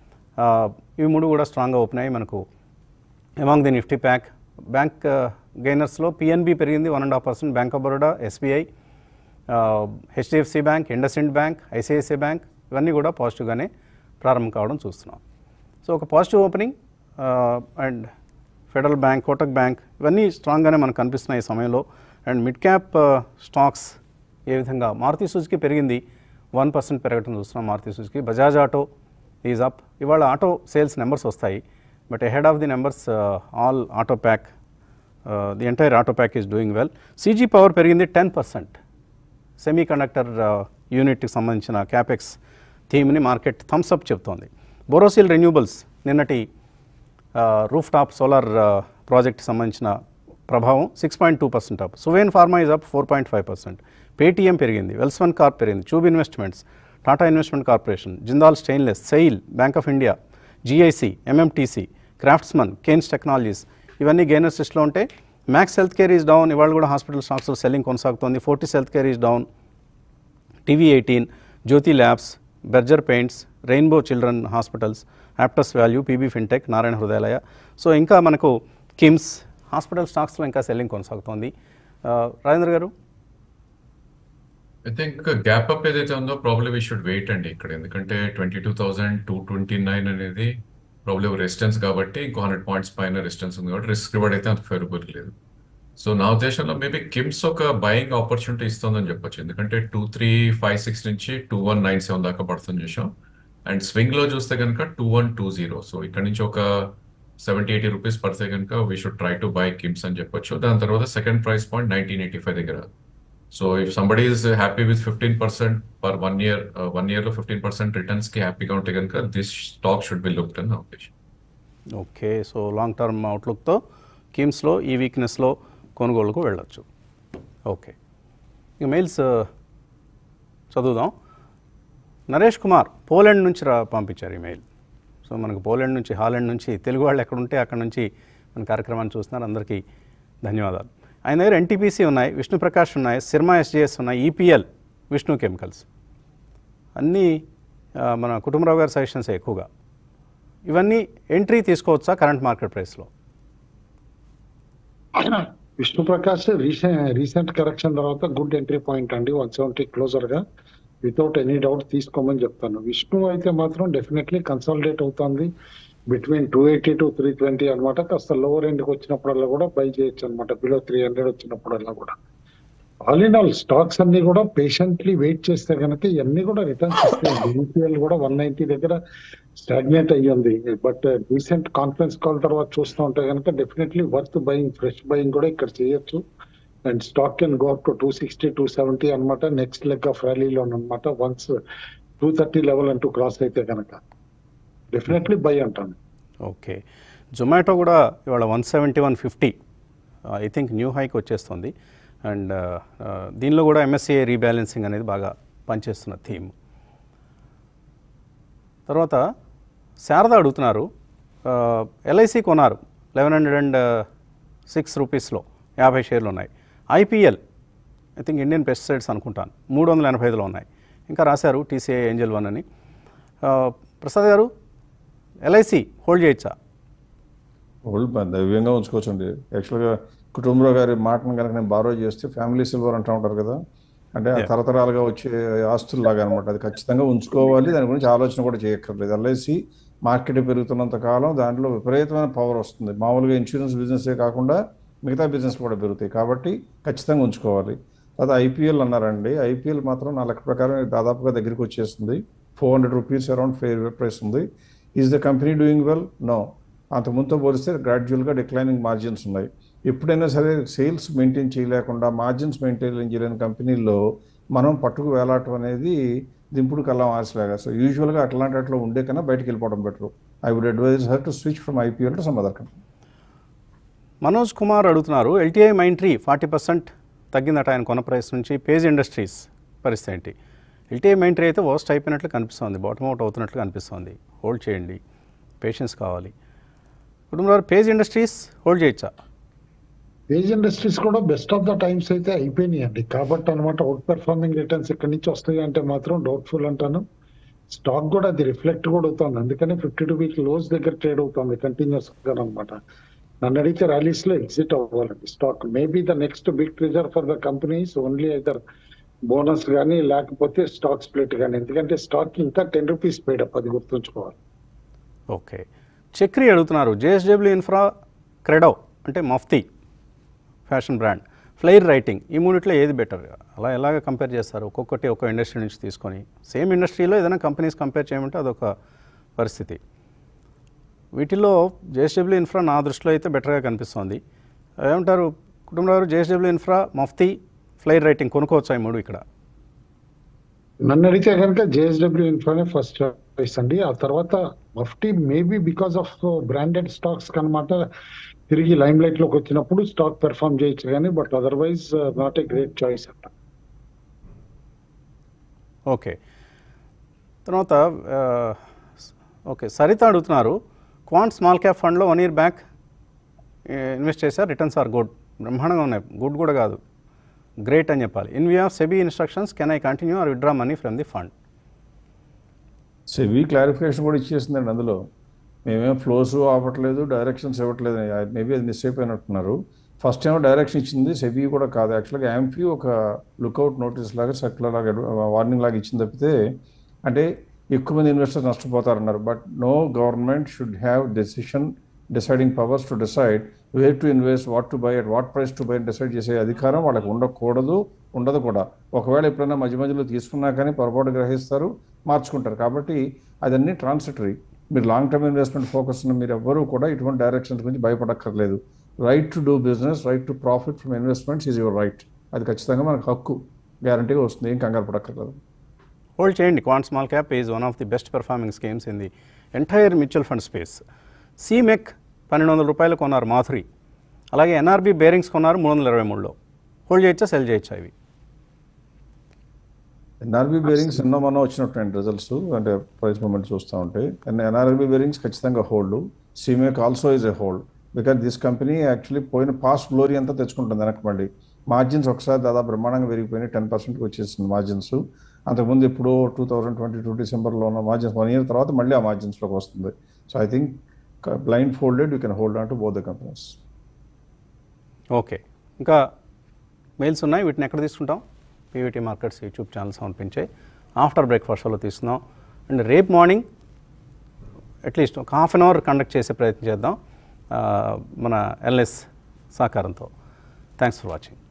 ఇవి మూడు కూడా స్ట్రాంగ్గా ఓపెన్ అయ్యి మనకు among the Nifty pack bank గెయినర్స్లో పిఎన్బి పెరిగింది one and half percent Bank of Baroda SBI HDFC Bank IndusInd Bank ICICI Bank ఇవన్నీ కూడా పాజిటివ్గానే ప్రారంభం కావడం చూస్తున్నాం సో ఒక positive opening and Federal Bank Kotak Bank ఇవన్నీ స్ట్రాంగ్గానే మనకు కనిపిస్తున్నాయి ఈ సమయంలో అండ్ మిడ్ క్యాప్ స్టాక్స్ ఏ విధంగా మారుతి సుజుకి పెరిగింది వన్ పర్సెంట్ పెరగటం చూస్తున్నాం Maruti Suzuki Bajaj Auto is up ఇవాళ ఆటో సేల్స్ నెంబర్స్ వస్తాయి but ahead of the numbers all auto pack the entire auto pack is doing well CG Power పెరిగింది ten percent semiconductor యూనిట్కి సంబంధించిన capex థీమ్ని market thumbs up చెప్తోంది Borosil Renewables నిన్నటి roof top solar project సంబంధించిన ప్రభావం six point two percent up Suven Pharma is up four point five percent Paytm పెరిగింది Welspun Corp పెరిగింది Tube Investments Tata Investment Corporation Jindal Stainless SAIL Bank of India GIC MMTC Craftsman Kaynes Technologies ఇవన్నీ gainers లిస్ట్లో ఉంటే Max Healthcare is down ఇవాళ కూడా hospital stocks selling కొనసాగుతోంది Fortis Healthcare is down TV eighteen Jyothy Labs Berger Paints Rainbow children hospitals Aptus Value PB Fintech Narayana Hrudayalaya so ఇంకా మనకు KIMS hospital స్టాక్స్లో ఇంకా సెల్లింగ్ కొనసాగుతోంది ఆ, రాజేంద్ర గారు ఐ థింక్ గ్యాప్ అప్ ఏదైతే ఉందో ప్రాబ్లమ్ వీ షుడ్ వెయిట్ అండి ఇక్కడ ఎందుకంటే twenty two thousand two twenty nine అనేది ప్రాబ్లమ్ రెసిస్టెన్స్ కాబట్టి ఇంకో హండ్రెడ్ పాయింట్స్ పైన రెసిస్టెన్స్ ఉంది కాబట్టి రిస్క్ రివార్డ్ అయితే అంత ఫేవరబుల్ లేదు సో నా ఉద్దేశంలో మేబీ కిమ్స్ ఒక బయింగ్ ఆపర్చునిటీ ఇస్తుందని చెప్పొచ్చు ఎందుకంటే టూ త్రీ ఫైవ్ సిక్స్ నుంచి టూ వన్ నైన్ సెవెన్ దాకా పడుతుంది చూసాం అండ్ స్వింగ్ లో చూస్తే కనుక two one two zero so ఇక్కడ నుంచి ఒక సెవెంటీ ఎయిటీ రూపీస్ పడితే కనుక we should try to buy KIMS అని చెప్పొచ్చు దాని తర్వాత second price point nineteen eighty five దగ్గర so if somebody is happy with fifteen percent per one year one year లో ఫిఫ్టీన్ పర్సెంట్ రిటర్న్స్ కి హ్యాపీగా ఉంటే కనుక this stock should be looked అని నా ఉద్దేశం ఓకే సో లాంగ్ టర్మ్ అవుట్లుక్తో కిమ్స్లో ఈ వీక్నెస్లో కొనుగోలుకు వెళ్ళొచ్చు ఓకే ఇక మెయిల్స్ చదువుదాం నరేష్ కుమార్ పోలాండ్ నుంచి రా పంపించారు ఈ మెయిల్ సో మనకు పోలాండ్ నుంచి హాలాండ్ నుంచి తెలుగు వాళ్ళు ఎక్కడ ఉంటే అక్కడ నుంచి మన కార్యక్రమాన్ని చూస్తున్నారు అందరికీ ధన్యవాదాలు ఆయన దగ్గర ఎన్టీపీసీ ఉన్నాయి విష్ణుప్రకాష్ ఉన్నాయి సిర్మా ఎస్జిఎస్ ఉన్నాయి ఈపీఎల్ విష్ణు కెమికల్స్ అన్నీ ఆ, మన కుటుంబరావు గారి సజెషన్స్ ఎక్కువగా ఇవన్నీ ఎంట్రీ తీసుకోవచ్చా కరెంట్ మార్కెట్ ప్రైస్లో Vishnu Prakash recent recent correction తర్వాత గుడ్ ఎంట్రీ పాయింట్ అండి వన్ సెవెంటీ క్లోజర్ గా వితౌట్ ఎనీ డౌట్ తీసుకోమని చెప్తాను విష్ణు అయితే మాత్రం డెఫినెట్లీ కన్సాలిడేట్ అవుతుంది between two eighty to three twenty అనమాట కాస్త లోవర్ ఎండ్కి వచ్చినప్పుడల్లా కూడా బై చేయొచ్చు అనమాట బిలో త్రీ హండ్రెడ్ వచ్చినప్పుడల్లా కూడా ఆల్ ఇన్ ఆల్ స్టాక్స్ అన్ని కూడా పేషెంట్లీ వెయిట్ చేస్తే కనుక ఇవన్నీ కూడా రిటర్న్స్ ఇస్తాయి ఈపీఎల్ కూడా వన్ నైన్టీ దగ్గర స్టాగ్నేట్ అయ్యింది బట్ రీసెంట్ కాన్ఫరెన్స్ కాల్ తర్వాత చూస్తూ ఉంటే కనుక definitely worth buying fresh buying కూడా ఇక్కడ చేయొచ్చు and stock can go up to two sixty two seventy అనమాట నెక్స్ట్ లెగ్ ఆఫ్ ర్యాలీలో అనమాట వన్స్ టూ థర్టీ లెవెల్ అంటూ క్రాస్ అయితే కనుక డెఫినెట్లీ బై అంటాను ఓకే జొమాటో కూడా ఇవాళ one seventy one fifty I think new hike వచ్చేస్తుంది అండ్ దీనిలో కూడా ఎంఎస్సిఐ రీబ్యాలెన్సింగ్ అనేది బాగా పనిచేస్తున్న థీమ్ తర్వాత శారద అడుగుతున్నారు ఎల్ఐసి కొన్నారు లెవెన్ హండ్రెడ్ అండ్ సిక్స్ రూపీస్లో యాభై షేర్లు ఉన్నాయి IPL I think Indian pesticides అనుకుంటాను మూడు వందల ఎనభై ఐదులో ఉన్నాయి ఇంకా రాశారు టీసీఐ ఏంజల్ వన్ అని ఆ, ప్రసాద్ గారు ఎల్ఐసి హోల్డ్ చేయొచ్చా ఓల్డ్ దైవ్యంగా ఉంచుకోవచ్చండి యాక్చువల్గా కుటుంబరావు గారి మాటను కనుక నేను బారో చేస్తే ఫ్యామిలీ సిల్వర్ అంటూ ఉంటారు కదా అంటే ఆ తరతరాలుగా వచ్చే ఆస్తుల్లాగా అనమాట అది ఖచ్చితంగా ఉంచుకోవాలి దాని గురించి ఆలోచన కూడా చేయక్కర్లేదు ఎల్ఐసి మార్కెట్ పెరుగుతున్నంత కాలం దాంట్లో విపరీతమైన పవర్ వస్తుంది మామూలుగా ఇన్సూరెన్స్ బిజినెసే కాకుండా మిగతా బిజినెస్ కూడా పెరుగుతాయి కాబట్టి ఖచ్చితంగా ఉంచుకోవాలి తర్వాత ఐపీఎల్ అన్నారండి ఐపీఎల్ మాత్రం నా లెక్క ప్రకారం దాదాపుగా దగ్గరికి వచ్చేస్తుంది four hundred rupees around fair price ఉంది is the company doing well no అంత ముందుతో పోలిస్తే గ్రాడ్యువల్గా డిక్లైనింగ్ మార్జిన్స్ ఉన్నాయి ఎప్పుడైనా సరే సేల్స్ మెయింటైన్ చేయలేకుండా మార్జిన్స్ మెయింటైన్ చేయలేని కంపెనీల్లో మనం పట్టుకు వేలాటం అనేది దింపుడు కల్లం ఆశలాగా సో యూజువల్గా అట్లాంటి అట్లా ఉండే కన్నా బయటకు వెళ్ళిపోవడం better I would advise her to switch from IPL to some other company Manoj Kumar అడుగుతున్నారు ఎల్టీఐ మైంట్రీ ఫార్టీ పర్సెంట్ తగ్గిందట ఆయన కొన్న ప్రైస్ నుంచి పేజ్ ఇండస్ట్రీస్ పరిస్థితి ఏంటి ఎల్టీఐ మైంట్రీ అయితే వర్స్ట్ అయిపోయినట్లు కనిపిస్తుంది బాటమ్ అవుట్ అవుతున్నట్లు కనిపిస్తుంది హోల్డ్ చేయండి పేషెన్స్ కావాలి కుటుంబంలో పేజ్ ఇండస్ట్రీస్ హోల్డ్ చేయొచ్చా పేజ్ ఇండస్ట్రీస్ కూడా బెస్ట్ ఆఫ్ ద టైమ్స్ అయితే అయిపోయినాయి అండి కాబట్టి అనమాట అవుట్ పెర్ఫార్మింగ్ రిటర్న్స్ ఎక్కడి నుంచి వస్తాయి అంటే మాత్రం డౌట్ఫుల్ అంటాను స్టాక్ కూడా అది రిఫ్లెక్ట్ కూడా అవుతుంది అందుకని ఫిఫ్టీ టూ వీక్ లోస్ దగ్గర ట్రేడ్ అవుతుంది కంటిన్యూస్ గా అనమాట నన్ను అడిగితే ర్యాలీస్ లో ఎగ్జిట్ అవ్వాలండి stock maybe the next big reserve for the companies only either bonus కానీ లేకపోతే స్టాక్ స్ప్లిట్ కానీ ఎందుకంటే స్టాక్ ఇంకా టెన్ రూపీస్ పేడప్ అది గుర్తుంచుకోవాలి ఓకే చక్రి అడుగుతున్నారు జేఎస్డబ్ల్యూ ఇన్ఫ్రా క్రెడో అంటే Mufti fashion brand Flair Writing ఈ మూడిట్లో ఏది బెటర్ అలా ఎలాగ కంపేర్ చేస్తారు ఒక్కొక్కటి ఒక్క ఇండస్ట్రీ నుంచి తీసుకొని సేమ్ ఇండస్ట్రీలో ఏదైనా కంపెనీస్ కంపేర్ చేయమంటే అదొక పరిస్థితి వీటిల్లో జేఎస్డబ్ల్యూ ఇన్ఫ్రా నా దృష్టిలో అయితే బెటర్గా కనిపిస్తోంది ఏమంటారు కుటుంబంలో JSW Infra Mufti Flair Writing కొనుక్కోవచ్చా ఈ మూడు ఇక్కడ నన్ను అడిగితే కనుక జేఎస్డబ్ల్యూ ఇన్ఫోనే ఫస్ట్ చాయిస్ అండి ఆ తర్వాత Mufti maybe because of branded stocks కనమాట తిరిగి లైమ్ లైట్ లోకి వచ్చినప్పుడు స్టాక్ పెర్ఫామ్ చేయొచ్చు కానీ but otherwise not a great choice అంట ఓకే తర్వాత ఆ, ఓకే సరిత అడుగుతున్నారు క్వాంట్ స్మాల్ క్యాప్ ఫండ్లో వన్ ఇయర్ బ్యాక్ ఇన్వెస్ట్ చేశారు రిటర్న్స్ ఆర్ గుడ్ బ్రహ్మాండంగా ఉన్నాయి గుడ్ కూడా కాదు గ్రేట్ అని చెప్పాలి in view of SEBI instructions can I continue or withdraw money from the fund SEBI clarification కూడా ఇచ్చేసిందండి అందులో మేమేం ఫ్లోస్ ఆపట్లేదు డైరెక్షన్స్ ఇవ్వట్లేదు మేబీ అది మిస్ అయిపోయినట్టున్నారు ఫస్ట్ టైం డైరెక్షన్ ఇచ్చింది సెబీ కూడా కాదు యాక్చువల్గా యాంఫీ ఒక లుకౌట్ నోటీస్ లాగా సర్క్యులర్ లాగా వార్నింగ్ లాగా ఇచ్చింది తప్పితే అంటే ఎక్కువ మంది ఇన్వెస్టర్స్ నష్టపోతారన్నారు but no government should have decision deciding powers to decide where to invest what to buy at what price to buy decide చేసే అధికారం వాళ్ళకి ఉండకూడదు ఉండదు కూడా ఒకవేళ ఎప్పుడైనా మధ్య మధ్యలో తీసుకున్నా కానీ పొరపాటు గ్రహిస్తారు మార్చుకుంటారు కాబట్టి అదన్నీ ట్రాన్సిటరీ మీరు లాంగ్ టర్మ్ ఇన్వెస్ట్మెంట్ ఫోకస్ ఉన్న మీరు ఎవ్వరూ కూడా ఇటువంటి డైరెక్షన్స్ గురించి భయపడక్కర్లేదు right to do business right to profit from investments is your right అది ఖచ్చితంగా మనకు హక్కు గ్యారంటీగా వస్తుంది ఏం కంగారు పడక్కర్లేదు హోల్డ్ చేయండి Quant small cap is one of the best performing schemes in the entire mutual fund space Seamec పన్నెండు వందల రూపాయలు కొన్నారు మాధురి అలాగే ఎన్ఆర్బి బేరింగ్స్ కొన్నారు మూడు వందల ఇరవై మూడులో హోల్డ్ చేయొచ్చా సెల్ చేయొచ్చా ఇవి ఎన్ఆర్బి బేరింగ్స్ ఎన్నో మనం వచ్చినటువంటి రిజల్ట్స్ అంటే ప్రైస్ మూమెంట్ చూస్తూ ఉంటే ఎన్ఆర్బి బేరింగ్స్ ఖచ్చితంగా hold Seamec also is a hold because this company actually పోయిన పాస్ట్ గ్లోరీ అంతా తెచ్చుకుంటుంది వెనక్కి మళ్ళీ మార్జిన్స్ ఒకసారి దాదాపు బ్రహ్మాండంగా పెరిగిపోయినాయి టెన్ పర్సెంట్కి వచ్చేసింది మార్జిన్స్ అంతకుముందు ఇప్పుడు టూ థౌజండ్ ట్వంటీ టూ డిసెంబర్లో ఉన్న మార్జిన్స్ వన్ ఇయర్ తర్వాత మళ్ళీ ఆ మార్జిన్స్లోకి వస్తుంది so I think blindfolded you can hold on to both the companies okay ఇంకా మెయిల్స్ ఉన్నాయి వీటిని ఎక్కడ తీసుకుంటాం పీవీటీ మార్కెట్స్ యూట్యూబ్ ఛానల్ సమర్పించే ఆఫ్టర్ బ్రేక్ఫాస్ట్ షోలో తీసుకుందాం అండ్ రేపు మార్నింగ్ అట్లీస్ట్ ఒక హాఫ్ అన్ అవర్ కండక్ట్ చేసే ప్రయత్నం చేద్దాం ఆ, మన ఎల్ఎస్ సహకారంతో థ్యాంక్స్ ఫర్ వాచింగ్